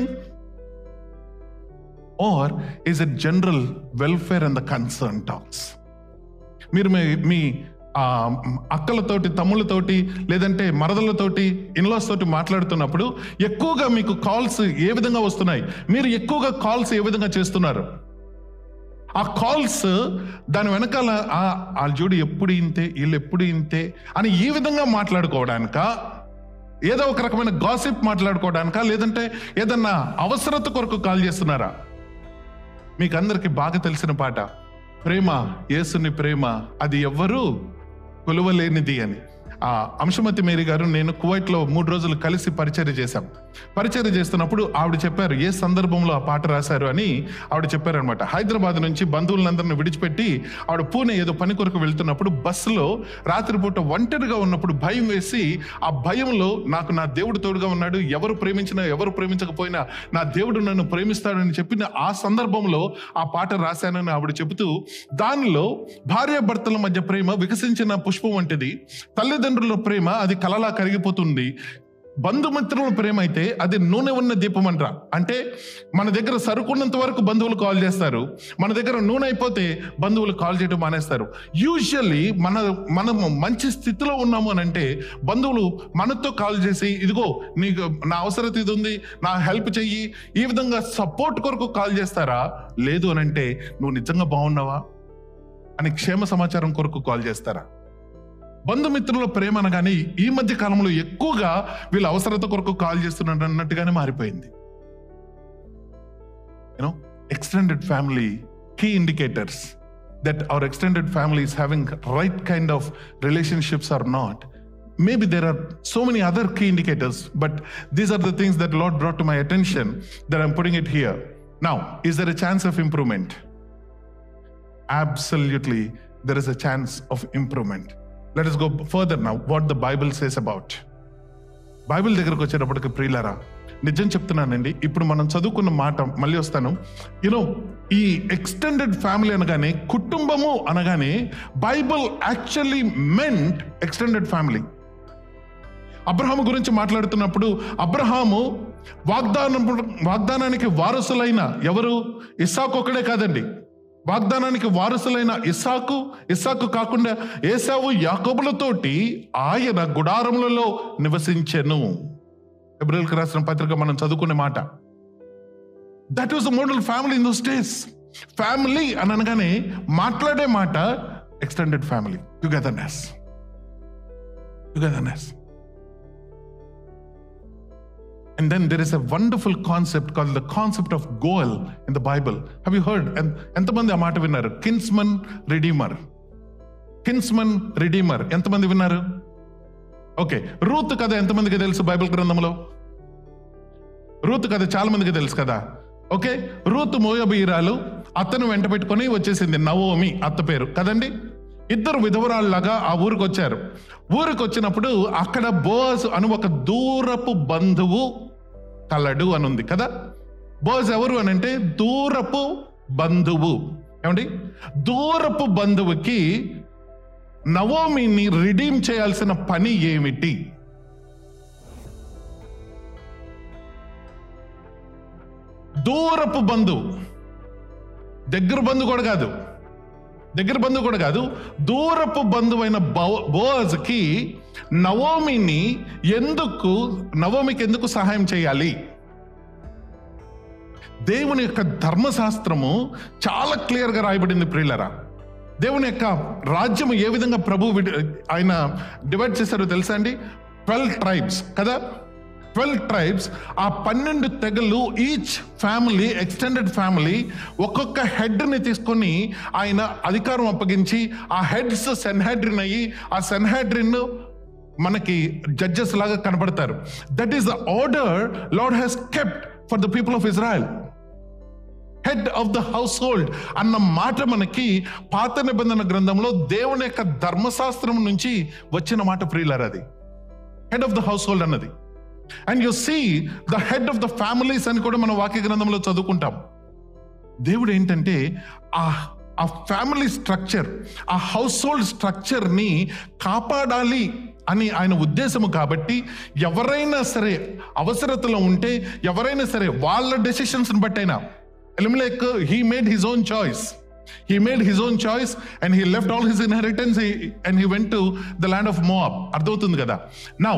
Or is it general welfare and the concern talks? మీరు మీ మీ ఆ, అక్కలతోటి తమ్ముళ్ళతోటి లేదంటే మరదలతోటి in-laws తోటి మాట్లాడుతున్నప్పుడు ఎక్కువగా మీకు calls ఏ విధంగా వస్తున్నాయి మీరు ఎక్కువగా కాల్స్ ఏ విధంగా చేస్తున్నారు ఆ కాల్స్ దాని వెనకాల ఆ వాళ్ళ జోడి ఎప్పుడు ఇంతే వీళ్ళు ఎప్పుడు ఇంతే అని ఈ విధంగా మాట్లాడుకోవడానిక ఏదో ఒక రకమైన గాసిప్ మాట్లాడుకోవడానిక లేదంటే ఏదన్నా అవసరత కొరకు కాల్ చేస్తున్నారా మీకు అందరికి బాగా తెలిసిన పాట ప్రేమ యేసుని ప్రేమ అది ఎవ్వరూ కొలువలేనిది అని ఆ అంశమతి మేరీ గారు నేను కువైట్ లో మూడు రోజులు కలిసి పరిచర్య చేశాం పరిచర్య చేస్తున్నప్పుడు ఆవిడ చెప్పారు ఏ సందర్భంలో ఆ పాట రాశారు అని ఆవిడ చెప్పారు అనమాట హైదరాబాద్ నుంచి బంధువులందరిని విడిచిపెట్టి ఆవిడ పూణె ఏదో పని కొరకు వెళ్తున్నప్పుడు బస్సులో రాత్రిపూట ఒంటరిగా ఉన్నప్పుడు భయం వేసి ఆ భయంలో నాకు నా దేవుడు తోడుగా ఉన్నాడు ఎవరు ప్రేమించినా ఎవరు ప్రేమించకపోయినా నా దేవుడు నన్ను ప్రేమిస్తాడని చెప్పిన ఆ సందర్భంలో ఆ పాట రాశానని ఆవిడ చెబుతూ దానిలో భార్యాభర్తల మధ్య ప్రేమ వికసించిన పుష్పం వంటిది తల్లిదండ్రుల ప్రేమ అది కలలా కరిగిపోతుంది బంధుమిత్రుల ప్రేమ అయితే అది నూనె ఉన్న దీపం అంటారా అంటే మన దగ్గర సరుకున్నంత వరకు బంధువులు కాల్ చేస్తారు మన దగ్గర నూనె అయిపోతే బంధువులు కాల్ చేయడం మానేస్తారు యూజువల్లీ మన మనము మంచి స్థితిలో ఉన్నాము అని అంటే బంధువులు మనతో కాల్ చేసి ఇదిగో నీకు నా అవసరత ఇది ఉంది నా హెల్ప్ చెయ్యి ఈ విధంగా సపోర్ట్ కొరకు కాల్ చేస్తారా లేదు అని అంటే నువ్వు నిజంగా బాగున్నావా అని క్షేమ సమాచారం కొరకు కాల్ చేస్తారా బంధుమిత్రుల ప్రేమ అనగానే ఈ మధ్య కాలంలో ఎక్కువగా వీళ్ళ అవసరత కొరకు కాల్ చేస్తున్నారు అన్నట్టుగానే మారిపోయింది you know extended family key indicators that our extended family is having right kind of relationships are not maybe there are so many other key indicators but these are the things that lord brought to my attention that i'm putting it here now is there a chance of improvement absolutely there is a chance of improvement let us go further now what the bible says about Bible దగ్గరకు వచ్చేటప్పటికి ప్రియులరా నిజం చెప్తున్నానండి ఇప్పుడు మనం చదువుకున్న మాట మళ్ళీ వస్తాను యూనో ఈ ఎక్స్టెండెడ్ ఫ్యామిలీ అనగానే కుటుంబము అనగానే బైబిల్ యాక్చువల్లీ మెంట్ ఎక్స్టెండెడ్ ఫ్యామిలీ అబ్రహాము గురించి మాట్లాడుతున్నప్పుడు అబ్రహాము వాగ్దానం వాగ్దానానికి వారసులైన ఎవరు ఇస్సాకు ఒకడే కాదండి వాగ్దానానికి వారసులైన ఇస్సాకు ఇస్సాకు కాకుండా ఏసావు యాకోబులతోటి ఆయన గుడారములలో నివసించెను ఎబ్రిల్కి రాసిన పత్రిక మనం చదువుకునే మాట that was model family in those days family అని అనగానే మాట్లాడే మాట extended family togetherness togetherness And then there is a wonderful concept called the concept of goal in the Bible. Have you heard? And ఎంతమంది ఆ మాట విన్నారు kinsman redeemer kinsman redeemer ఎంతమంది విన్నారు ఓకే రూత్ కథ ఎంతమందికి తెలుసు బైబిల్ గ్రంథంలో రూత్ కథ చాలా మందికి తెలుసు కదా ఓకే రూత్ మోయబీరాలు అత్తను వెంట పెట్టుకొని వచ్చేసింది నవోమి అత్త పేరు కదండి ఇద్దరు విధవరాళ్ళలాగా ఆ ఊరికి వచ్చారు ఊరికి వచ్చినప్పుడు అక్కడ బోస్ అని ఒక దూరపు బంధువు కలడు అని ఉంది కదా బోస్ ఎవరు అని అంటే దూరపు బంధువు ఏమండి దూరపు బంధువుకి నవోమిని రిడీమ్ చేయాల్సిన పని ఏమిటి దూరపు బంధువు దగ్గర బంధువు కూడా కాదు దగ్గర బంధువు కూడా కాదు దూరపు బంధువైన బోazకి నవోమిని ఎందుకు నవోమికి ఎందుకు సహాయం చేయాలి దేవుని యొక్క ధర్మశాస్త్రము చాలా క్లియర్గా రాయబడింది ప్రియులరా దేవుని యొక్క రాజ్యం ఏ విధంగా ప్రభు విడి- ఆయన డివైడ్ చేశారో తెలుసా అండి ట్వెల్వ్ ట్రైబ్స్ కదా ట్వెల్వ్ ట్రైబ్స్ ఆ పన్నెండు తెగలు ఈచ్ ఫ్యామిలీ ఎక్స్టెండెడ్ ఫ్యామిలీ ఒక్కొక్క హెడ్ని తీసుకొని ఆయన అధికారం అప్పగించి ఆ హెడ్స్ సెన్హెడ్రిన్ అయ్యి ఆ సెన్హెడ్రిన్ మనకి జడ్జెస్ లాగా కనబడతారు that is the order Lord has kept for the people of Israel head of the household అన్న మాట మనకి పాత నిబంధన గ్రంథంలో దేవుని యొక్క ధర్మశాస్త్రం నుంచి వచ్చిన మాట ప్రియులర్ అది head of the household అన్నది and you see the head of the families అని కూడా మనం వాక్య గ్రంథంలో చదువుకుంటాం దేవుడు ఏంటంటే ఆ ఆ ఫ్యామిలీ స్ట్రక్చర్ ఆ హౌస్ హోల్డ్ స్ట్రక్చర్ని కాపాడాలి అని ఆయన ఉద్దేశము కాబట్టి ఎవరైనా సరే అవసరతలో ఉంటే ఎవరైనా సరే వాళ్ళ డెసిషన్స్ని బట్టైనా Elimelech he made his own choice he made his own choice and he left all his inheritance and he went to the land of Moab అర్థమవుతుంది కదా నౌ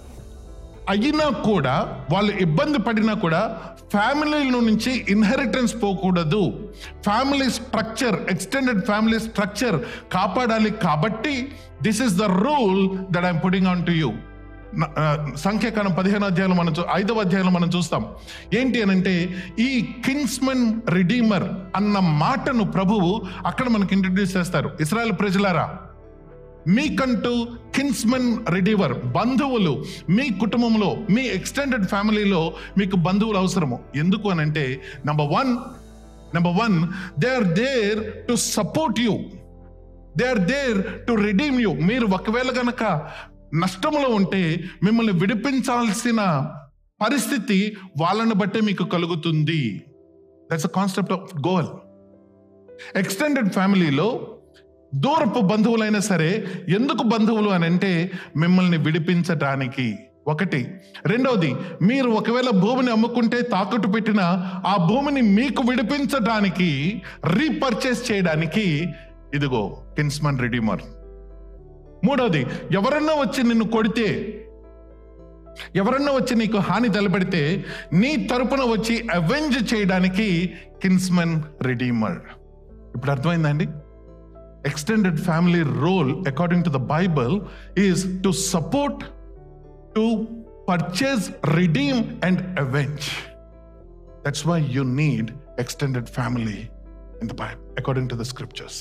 అయినా కూడా వాళ్ళు ఇబ్బంది పడినా కూడా ఫ్యామిలీల నుంచి ఇన్హెరిటెన్స్ పోకూడదు family structure extended family structure కాపాడాలి కాబట్టి this is the rule that I'm putting on to you సంఖ్యాకాలం పదిహేను అధ్యాయులు మనం చూ- ఐదవ అధ్యాయంలో మనం చూస్తాం ఏంటి అని అంటే ఈ కిన్స్మన్ రిడీమర్ అన్న మాటను ప్రభువు అక్కడ మనకి ఇంట్రడ్యూస్ చేస్తారు ఇస్రాయల్ ప్రజలారా మీకంటూ కిన్స్మెన్ రిడీవర్ బంధువులు మీ కుటుంబంలో మీ ఎక్స్టెండెడ్ ఫ్యామిలీలో మీకు బంధువులు అవసరము ఎందుకు అని అంటే number one number one they are there to support you they are there to redeem you మీరు ఒకవేళ గనక నష్టంలో ఉంటే మిమ్మల్ని విడిపించాల్సిన పరిస్థితి వాళ్ళని బట్టే మీకు కలుగుతుంది that's a concept of goel extended ఫ్యామిలీలో దూరపు బంధువులైనా సరే ఎందుకు బంధువులు అని అంటే మిమ్మల్ని విడిపించటానికి ఒకటి రెండవది మీరు ఒకవేళ భూమిని అమ్ముకుంటే తాకట్టు పెట్టిన ఆ భూమిని మీకు విడిపించడానికి రీపర్చేస్ చేయడానికి ఇదిగో కిన్స్మన్ రిడీమర్ మూడవది ఎవరన్నా వచ్చి నిన్ను కొడితే ఎవరన్నా వచ్చి నీకు హాని తలపెడితే నీ తరపున వచ్చి అవెంజ్ చేయడానికి కిన్స్మన్ రిడీమర్ ఇప్పుడు అర్థమైందండి extended family role according to the Bible is to support to purchase redeem and avenge that's why you need extended family in the Bible according to the scriptures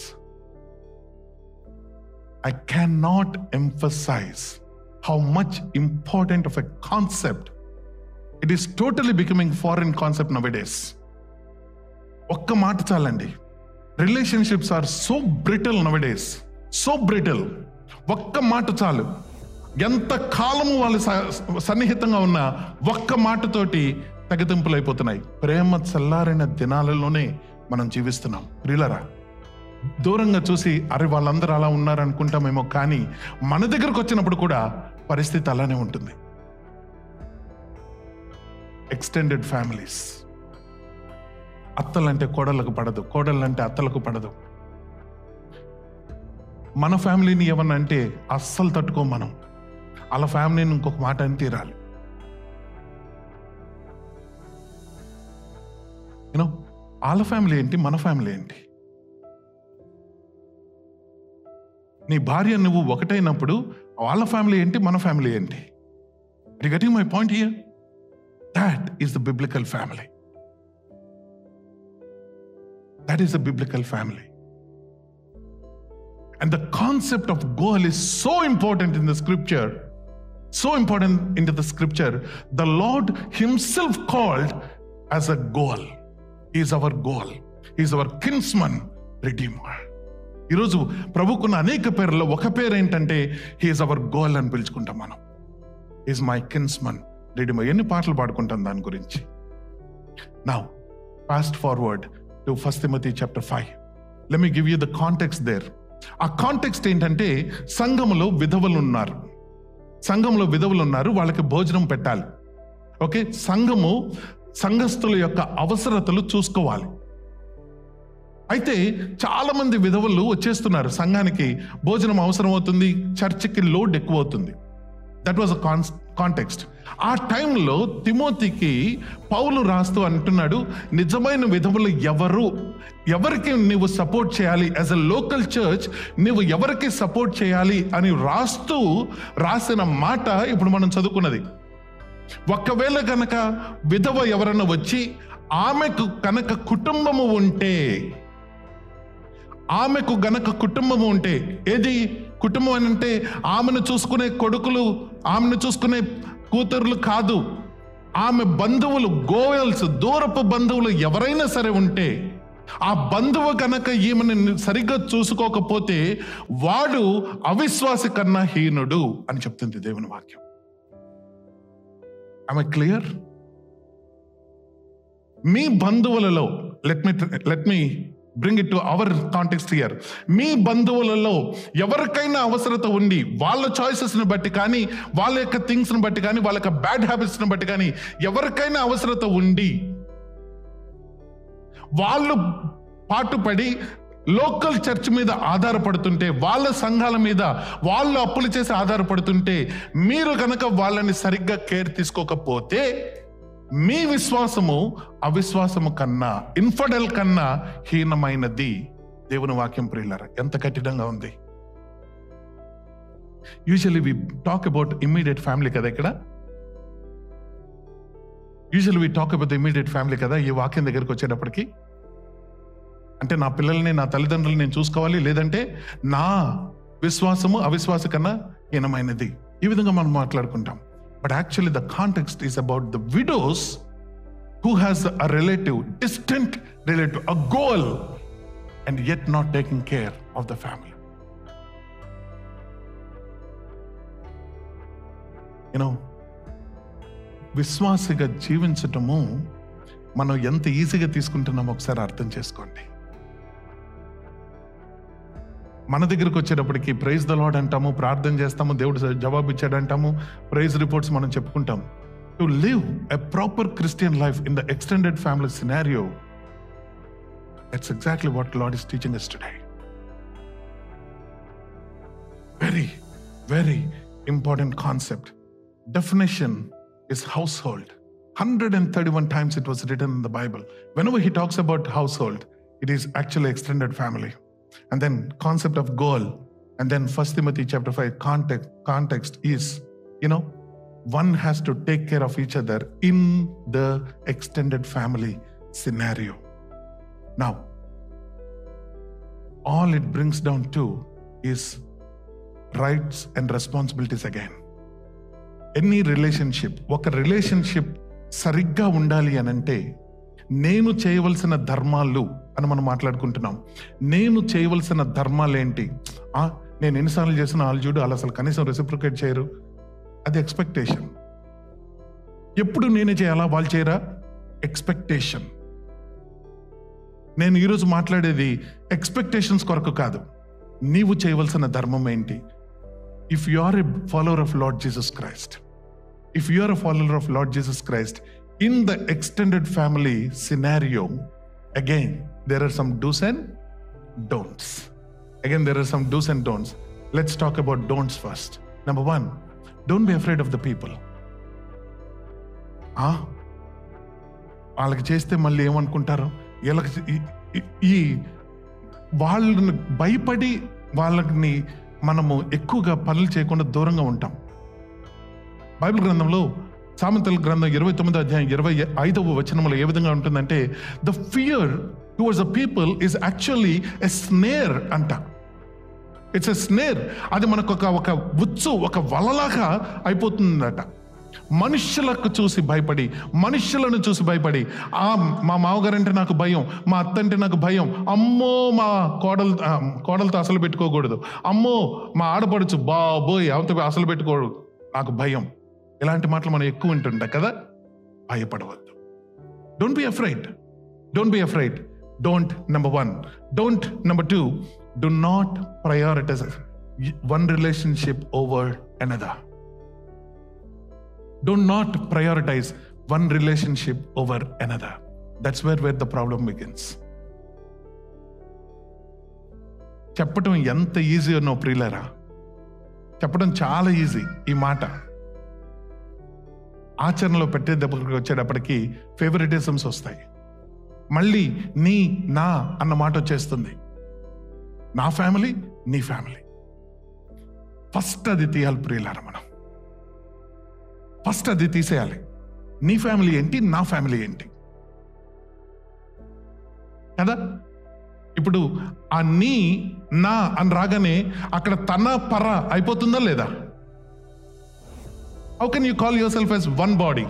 I cannot emphasize how much important of a concept it is totally becoming foreign concept nowadays. ఒక్క మాట చాలండి relationships are so brittle nowadays so brittle ఒక్క మాట చాలు ఎంత కాలము వాళ్ళు స- సన్నిహితంగా ఉన్న ఒక్క మాటతోటి తెగతింపులు అయిపోతున్నాయి ప్రేమ చల్లారిన దినాలలోనే మనం జీవిస్తున్నాం ప్రియులరా దూరంగా చూసి అరే వాళ్ళందరూ అలా ఉన్నారు అనుకుంటామేమో కానీ మన దగ్గరకు వచ్చినప్పుడు కూడా పరిస్థితి అలానే ఉంటుంది ఎక్స్టెండెడ్ ఫ్యామిలీస్ అత్తలంటే కోడలకు పడదు కోడలంటే అత్తలకు పడదు మన ఫ్యామిలీని ఏమన్నా అంటే అస్సలు తట్టుకోం మనం వాళ్ళ ఫ్యామిలీని ఇంకొక మాట అని తీరాలి యూనో వాళ్ళ ఫ్యామిలీ ఏంటి మన ఫ్యామిలీ ఏంటి నీ భార్య నువ్వు ఒకటైనప్పుడు వాళ్ళ ఫ్యామిలీ ఏంటి మన ఫ్యామిలీ ఏంటి getting my point here that is the biblical family that is the biblical family and the concept of goel is so important in the scripture so important in the scripture the Lord himself called as a goel is our goel is our kinsman redeemer ఈరోజు ప్రభుకున్న అనేక పేర్లలో ఒక పేరు ఏంటంటే he is our goal అని పిలుచుకుంటాం మనం is my kinsman redeemer ఎన్ని పాటలు పాడుకుంటాం దాని గురించి నా fast forward to first Timothy chapter five let me give you the context there ఆ కాంటెక్స్ట్ ఏంటంటే సంఘములో విధవలు ఉన్నారు సంఘంలో విధవులు ఉన్నారు వాళ్ళకి భోజనం పెట్టాలి ఓకే సంఘము సంఘస్థుల యొక్క అవసరతలు చూసుకోవాలి అయితే చాలా మంది విధవులు వచ్చేస్తున్నారు సంఘానికి భోజనం అవసరం అవుతుంది చర్చికి లోడ్ ఎక్కువ అవుతుంది దట్ వాజ్ అ కాంటెక్స్ట్ ఆ టైంలో తిమోతికి పౌలు రాస్తూ అంటున్నాడు నిజమైన విధవులు ఎవరు ఎవరికి నువ్వు సపోర్ట్ చేయాలి యాజ్ అ లోకల్ చర్చ్ నువ్వు ఎవరికి సపోర్ట్ చేయాలి అని రాస్తూ రాసిన మాట ఇప్పుడు మనం చదువుకున్నది ఒకవేళ కనుక విధవ ఎవరైనా వచ్చి ఆమెకు కనుక కుటుంబము ఉంటే ఆమెకు గనక కుటుంబము ఉంటే ఏది కుటుంబం అని అంటే ఆమెను చూసుకునే కొడుకులు ఆమెను చూసుకునే కూతుర్లు కాదు ఆమె బంధువులు గోయల్స్ దూరపు బంధువులు ఎవరైనా సరే ఉంటే ఆ బంధువు కనుక ఈమెను సరిగ్గా చూసుకోకపోతే వాడు అవిశ్వాసి కన్నా హీనుడు అని చెప్తుంది దేవుని వాక్యం ఆమె క్లియర్ మీ బంధువులలో let me let me bring it to our context here మీ బంధువులలో ఎవరికైనా అవసరత ఉండి వాళ్ళ చాయిసెస్ని బట్టి కానీ వాళ్ళ యొక్క థింగ్స్ని బట్టి కానీ వాళ్ళ యొక్క బ్యాడ్ హ్యాబిట్స్ని బట్టి కానీ ఎవరికైనా అవసరత ఉండి వాళ్ళు పాటుపడి లోకల్ చర్చ్ మీద ఆధారపడుతుంటే వాళ్ళ సంఘాల మీద వాళ్ళు అప్పులు చేసి ఆధారపడుతుంటే మీరు కనుక వాళ్ళని సరిగ్గా కేర్ తీసుకోకపోతే మీ విశ్వాసము అవిశ్వాసము కన్నా ఇన్ఫడల్ కన్నా హీనమైనది దేవుని వాక్యం ప్రియులర ఎంత కఠినంగా ఉంది usually we talk about immediate family కదా ఇక్కడ usual we talk about immediate family కదా ఈ వాక్యం దగ్గరికి వచ్చేటప్పటికి అంటే నా పిల్లల్ని నా తల్లిదండ్రులు నేను చూసుకోవాలి లేదంటే నా విశ్వాసము అవిశ్వాస కన్నా హీనమైనది ఈ విధంగా మనం మాట్లాడుకుంటాం but actually the context is about the widows who has a relative distant relative a goel and yet not taking care of the family you know విశ్వాసిగా జీవించటము మనం ఎంత ఈజీగా తీసుకుంటున్నామో ఒకసారి అర్థం చేసుకోండి మన దగ్గరికి వచ్చేటప్పటికి ప్రైజ్ ద లాడ్ అంటాము ప్రార్థన చేస్తాము దేవుడు జవాబు ఇచ్చాడు అంటాము ప్రైజ్ రిపోర్ట్స్ మనం చెప్పుకుంటాం to live a proper Christian life in the extended family scenario that's exactly what Lord is teaching us today very, very important concept. Definition is household. 131 times it was written in the Bible. Whenever he talks about household, it is actually extended family. And then concept of goal. And then First Timothy chapter 5 context, context is, you know, one has to take care of each other in the extended family scenario. Now, all it brings down to is rights and responsibilities again any relationship ఒక relationship సరిగ్గా ఉండాలి అని అంటే నేను చేయవలసిన ధర్మాలు అని మనం మాట్లాడుకుంటున్నాం నేను చేయవలసిన ధర్మాలు ఏంటి ఆ, నేను ఎన్నిసార్లు చేసిన వాళ్ళు చూడు వాళ్ళు అసలు కనీసం రెసిప్రికేట్ చేయరు అది ఎక్స్పెక్టేషన్ ఎప్పుడు నేనే చేయాలా వాళ్ళు చేయరా ఎక్స్పెక్టేషన్ నేను ఈరోజు మాట్లాడేది ఎక్స్పెక్టేషన్స్ కొరకు కాదు నీవు చేయవలసిన ధర్మం ఏంటి if you are a follower of Lord Jesus Christ if you are a follower of Lord Jesus Christ in the extended family scenario again there are some dos and don'ts again there are some dos and don'ts let's talk about don'ts first number one don't be afraid of the people వాళ్ళకి చేస్తే మళ్ళీ ఏమనుకుంటారు వీళ్ళకి ఈ- ఈ- ఈ వాళ్ళని భయపడి వాళ్ళని మనము ఎక్కువగా పనులు చేయకుండా దూరంగా ఉంటాం బైబిల్ గ్రంథంలో సామెతల గ్రంథం ఇరవై తొమ్మిదో అధ్యాయం ఇరవై ఐదవ వచనంలో ఏ విధంగా ఉంటుందంటే the fear towards the people is actually a snare అంట ఇట్స్ ఎ స్నేర్ అది మనకు ఒక ఒక ఉచ్చు ఒక వలలాగా అయిపోతుందట మనుష్యులకు చూసి భయపడి మనుష్యులను చూసి భయపడి ఆ మా మామగారంటే నాకు భయం మా అత్త అంటే నాకు భయం అమ్మో మా కోడలు ఆ, కోడలతో అసలు పెట్టుకోకూడదు అమ్మో మా ఆడపడుచు బాబోయ్ అవత అసలు పెట్టుకోడు నాకు భయం ఇలాంటి మాటలు మనం ఎక్కువ వింటుంటాం కదా భయపడవద్దు don't be afraid don't be afraid don't number one don't number two do not prioritize one relationship over another do not prioritize one relationship over another that's where where the problem begins చెప్పటం ఎంత easy అన్నో ప్రియులరా చెప్పడం చాలా easy ఈ మాట ఆచరణలో పెట్టే దగ్గరికి వచ్చేటప్పటికి ఫేవరెటిజమ్స్ వస్తాయి మళ్ళీ నీ నా అన్న మాట వచ్చేస్తుంది నా ఫ్యామిలీ నీ ఫ్యామిలీ ఫస్ట్ అది తీయాలి ప్రియులారా మనం ఫస్ట్ అది తీసేయాలి నీ ఫ్యామిలీ ఏంటి నా ఫ్యామిలీ ఏంటి కదా ఇప్పుడు ఆ నీ నా అని రాగానే అక్కడ తన పర అయిపోతుందా లేదా how can you call yourself as one body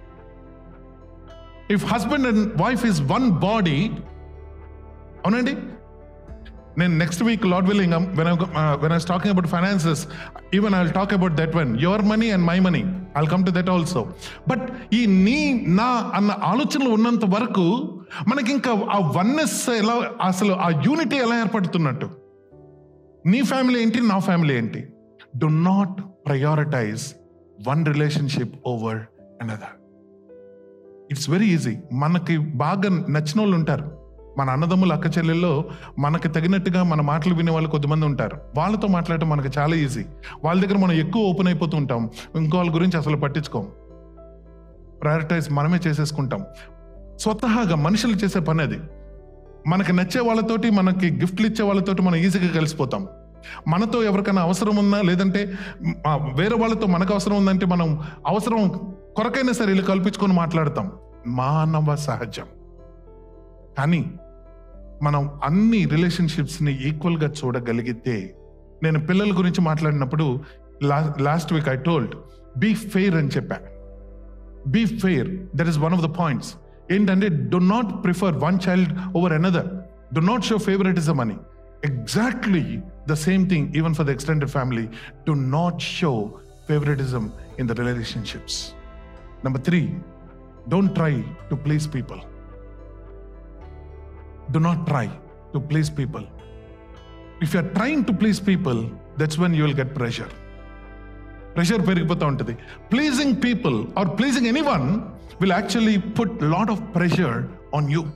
if husband and wife is one body అవునండి నేను next week Lord willing when when I talking about finances even I will talk about that one your money and my money I come to that also but ఈ నీ నా అన్న ఆలోచనలు ఉన్నంత వరకు మనకి ఇంకా ఆ వన్నెస్ ఎలా అసలు ఆ యూనిటీ ఎలా ఏర్పడుతున్నట్టు నీ ఫ్యామిలీ ఏంటి నా ఫ్యామిలీ ఏంటి do not prioritize one relationship over another it's very easy మనకి బాగా నచ్చిన వాళ్ళు ఉంటారు మన అన్నదమ్ముల అక్క చెల్లెల్లో మనకి తగినట్టుగా మన మాటలు వినే వాళ్ళు కొద్దిమంది ఉంటారు వాళ్ళతో మాట్లాడటం మనకి చాలా ఈజీ వాళ్ళ దగ్గర మనం ఎక్కువ ఓపెన్ అయిపోతూ ఉంటాం ఇంకో వాళ్ళ గురించి అసలు పట్టించుకోం ప్రయారిటైజ్ మనమే చేసేసుకుంటాం స్వతహాగా మనుషులు చేసే పని అది మనకి నచ్చే వాళ్ళతోటి మనకి గిఫ్ట్లు ఇచ్చే వాళ్ళతోటి మనం ఈజీగా కలిసిపోతాం మనతో ఎవరికైనా అవసరం ఉందా లేదంటే ఆ, వేరే వాళ్ళతో మనకు అవసరం ఉందంటే మనం అవసరం కొరకైనా సరే వీళ్ళు కల్పించుకొని మాట్లాడతాం మానవ సహజం కానీ మనం అన్ని రిలేషన్షిప్స్ని ఈక్వల్గా చూడగలిగితే నేను పిల్లల గురించి మాట్లాడినప్పుడు last week I told be fair అని చెప్పా be fair that is one of the points ఏంటంటే do not prefer one child over another do not show favouritism అని exactly the same thing even for the extended family do not show favouritism in the relationships number three don't try to please people do not try to please people if you're trying to please people that's when you will get pressure pressure పెరిగిపోతూ ఉంటుంది pleasing people or pleasing anyone will actually put lot of pressure on you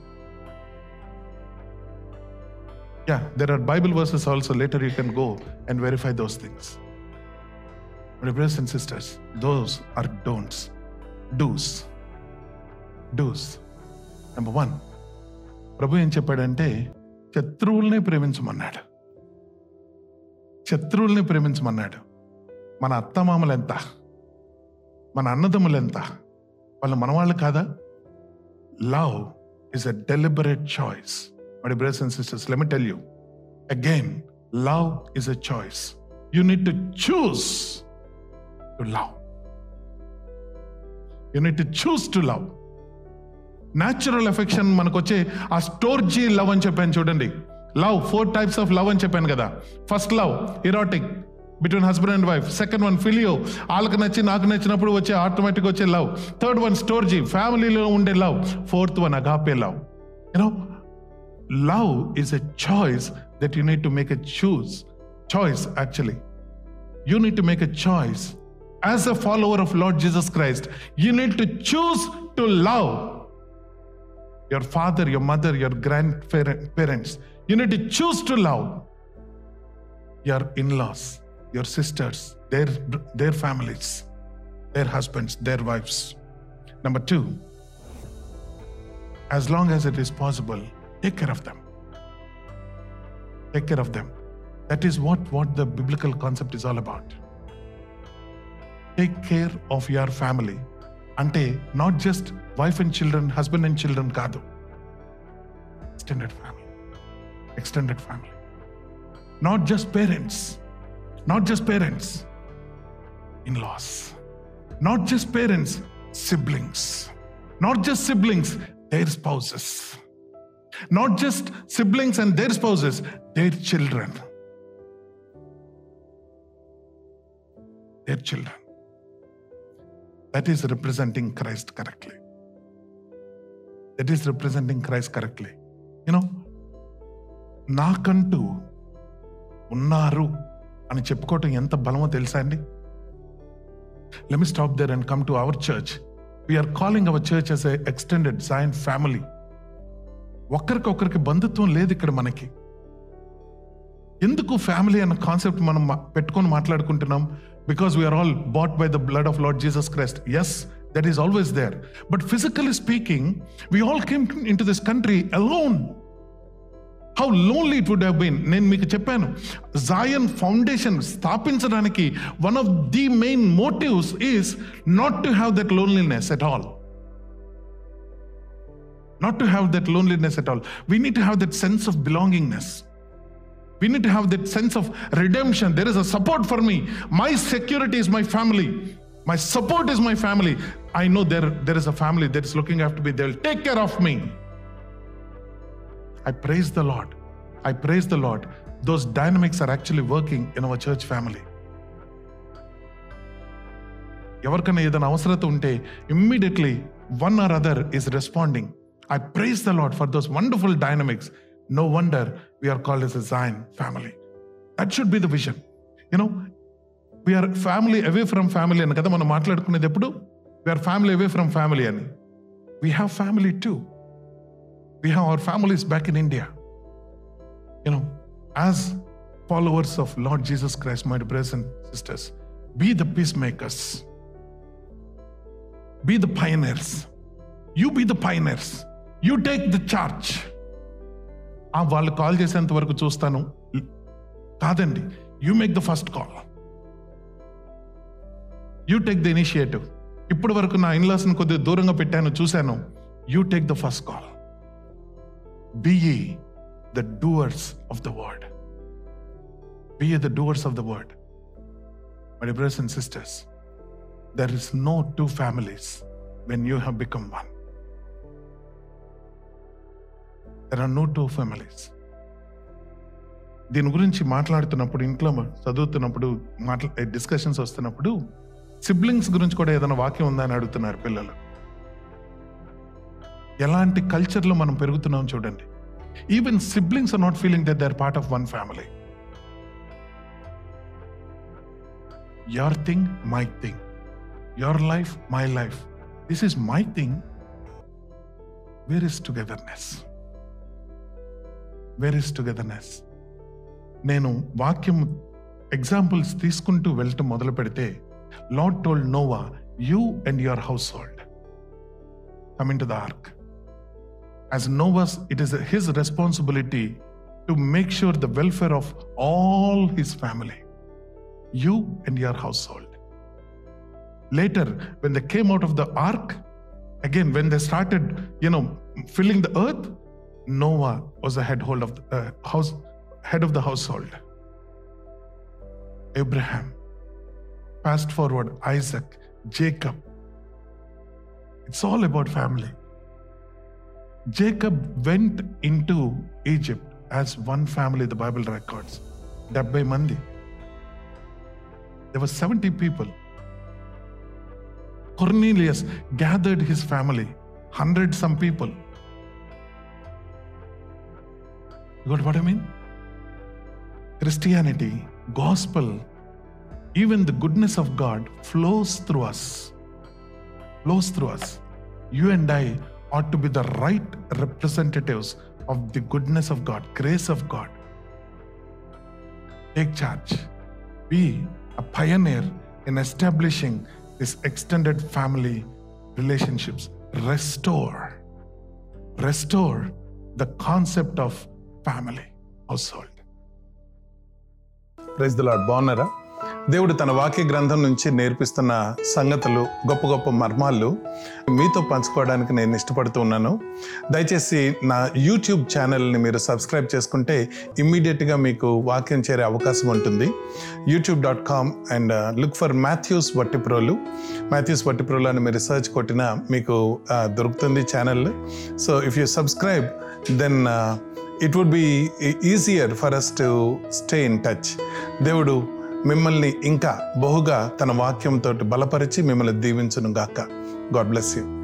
yeah there are Bible verses also later you can go and verify those things brothers and sisters those are don'ts dos dos number one ప్రభు ఏం చెప్పాడంటే శత్రువుల్ని ప్రేమించమన్నాడు శత్రువుల్ని ప్రేమించమన్నాడు మన అత్తమామలు ఎంత మన అన్నదమ్ములు ఎంత వాళ్ళు మనవాళ్ళు కాదా love is a deliberate choice my brothers and sisters let me tell you again love is a choice you need to choose to love you need to choose to love natural affection మనకు వచ్చే ఆ storge love అని చెప్పాను చూడండి love four types of love అని చెప్పాను కదా first love erotic between husband and wife second one phileo వాళ్ళకి నచ్చి నాకు నచ్చినప్పుడు వచ్చే ఆటోమేటిక్ వచ్చే లవ్ థర్డ్ వన్ స్టోర్జీ ఫ్యామిలీలో ఉండే love fourth one agape love you know love is a choice that you need to make a choose choice actually you need to make a choice as a follower of Lord Jesus Christ. You need to choose to love your father, your mother, your grandparents. You need to choose to love your in laws, your sisters, their, their families, their husbands, their wives. Number two, as long as it is possible, take care of them. Take care of them. That is what, what the biblical concept is all about. Take care of your family. అంటే not just wife and children husband and children కాదు extended family extended family not just parents not just parents in laws not just parents siblings not just siblings their spouses not just siblings and their spouses their children their children. That is representing Christ correctly. That is representing Christ correctly. You know, నాకంటూ ఉన్నారు అని చెప్పుకోవటం ఎంత బలమో తెలుసా అండి let me stop there and come to our church we're calling our church as a extended joint family ఒక్కరికొకరికి బంధుత్వం లేదు ఇక్కడ మనకి ఎందుకు ఫ్యామిలీ అన్న కాన్సెప్ట్ మనం మా- పెట్టుకొని మాట్లాడుకుంటున్నాం because we're all bought by the blood of Lord Jesus Christ as that is always there but physically speaking we all came into this country alone how lonely it would have been నేను మీకు చెప్పాను Zion Foundation స్థాపించడానికి one of the main motives is not to have that loneliness at all not to have that loneliness at all. We need to have that sense of belongingness. We need to have that sense of redemption. There is a support for me. My security is my family. My support is my family. I know there, there is a family that is looking after me. They'll take care of me. I praise the Lord. I praise the Lord. Those dynamics are actually working in our church family. ఎవరికైనా ఏదైనా అవసరత ఉంటే immediately one or other is responding I praise the Lord for those wonderful dynamics no wonder we are called as a join family that should be the vision you know we are family away from family అని కదా మనం మాట్లాడుకునేది ఎప్పుడు we are family away from family అని we have family too we have our families back in India you know as followers of Lord Jesus Christ my brothers and sisters be the peace makers be the pioneers. You be the pioneers. You take the charge. ఆ వాళ్ళు call చేసేంత వరకు చూస్తాను కాదండి you make the first call you take the initiative ఇప్పటి వరకు నా ఇన్లాస్ని కొద్దిగా దూరంగా పెట్టాను చూశాను you take the first call be the doers of the word be the doers of the word my brothers and sisters there is no two families when you have become one. There are no two families. దీని గురించి మాట్లాడుతున్నప్పుడు ఇంట్లో చదువుతున్నప్పుడు మాట్లా discussions వస్తున్నప్పుడు siblings గురించి కూడా ఏదైనా వాక్యం ఉందా అని అడుగుతున్నారు పిల్లలు ఎలాంటి కల్చర్లో మనం పెరుగుతున్నాం చూడండి even siblings are not feeling that they are part of one family your thing, my thing. Your life, my life. This is my thing. Where is togetherness? Where is togetherness? నేను వాక్యం ఎగ్జాంపుల్స్ తీసుకుంటూ వెళ్ళటం మొదలు పెడితే Lord told Noah you and your household coming to the ark as Noah's it is his responsibility to make sure the welfare of all his family you and your household later when they came out of the ark again when they started you know filling the earth noah was the head hold of the uh, house head of the household abraham fast forward isaac jacob it's all about family jacob went into egypt as one family the bible records డెబ్బై మంది there were 70 people Cornelius gathered his family, hundred some people. You got what I mean? Christianity, gospel, even the goodness of God flows through us. Flows through us. You and I ought to be the right representatives of the goodness of God, grace of God. Take charge. Be a pioneer in establishing this extended family relationships. Restore. Restore the concept of family, household. Praise the Lord బాగున్నారా దేవుడు తన వాక్య గ్రంథం నుంచి నేర్పిస్తున్న సంగతులు గొప్ప గొప్ప మర్మాలు మీతో పంచుకోవడానికి నేను ఇష్టపడుతూ ఉన్నాను దయచేసి నా యూట్యూబ్ ఛానల్ని మీరు సబ్స్క్రైబ్ చేసుకుంటే ఇమ్మీడియట్గా మీకు వాక్యం చేరే అవకాశం ఉంటుంది YouTube dot com and look for Mathews Vattiprolu Mathews Vattiprolu అని మీరు రీసెర్చ్ కొట్టినా మీకు ఆ, దొరుకుతుంది channel so if you subscribe then it would be easier for us to stay in touch దేవుడు మిమ్మల్ని ఇంకా బహుగా తన వాక్యంతో బలపరిచి మిమ్మల్ని దీవించును గాక గాడ్ బ్లెస్ యూ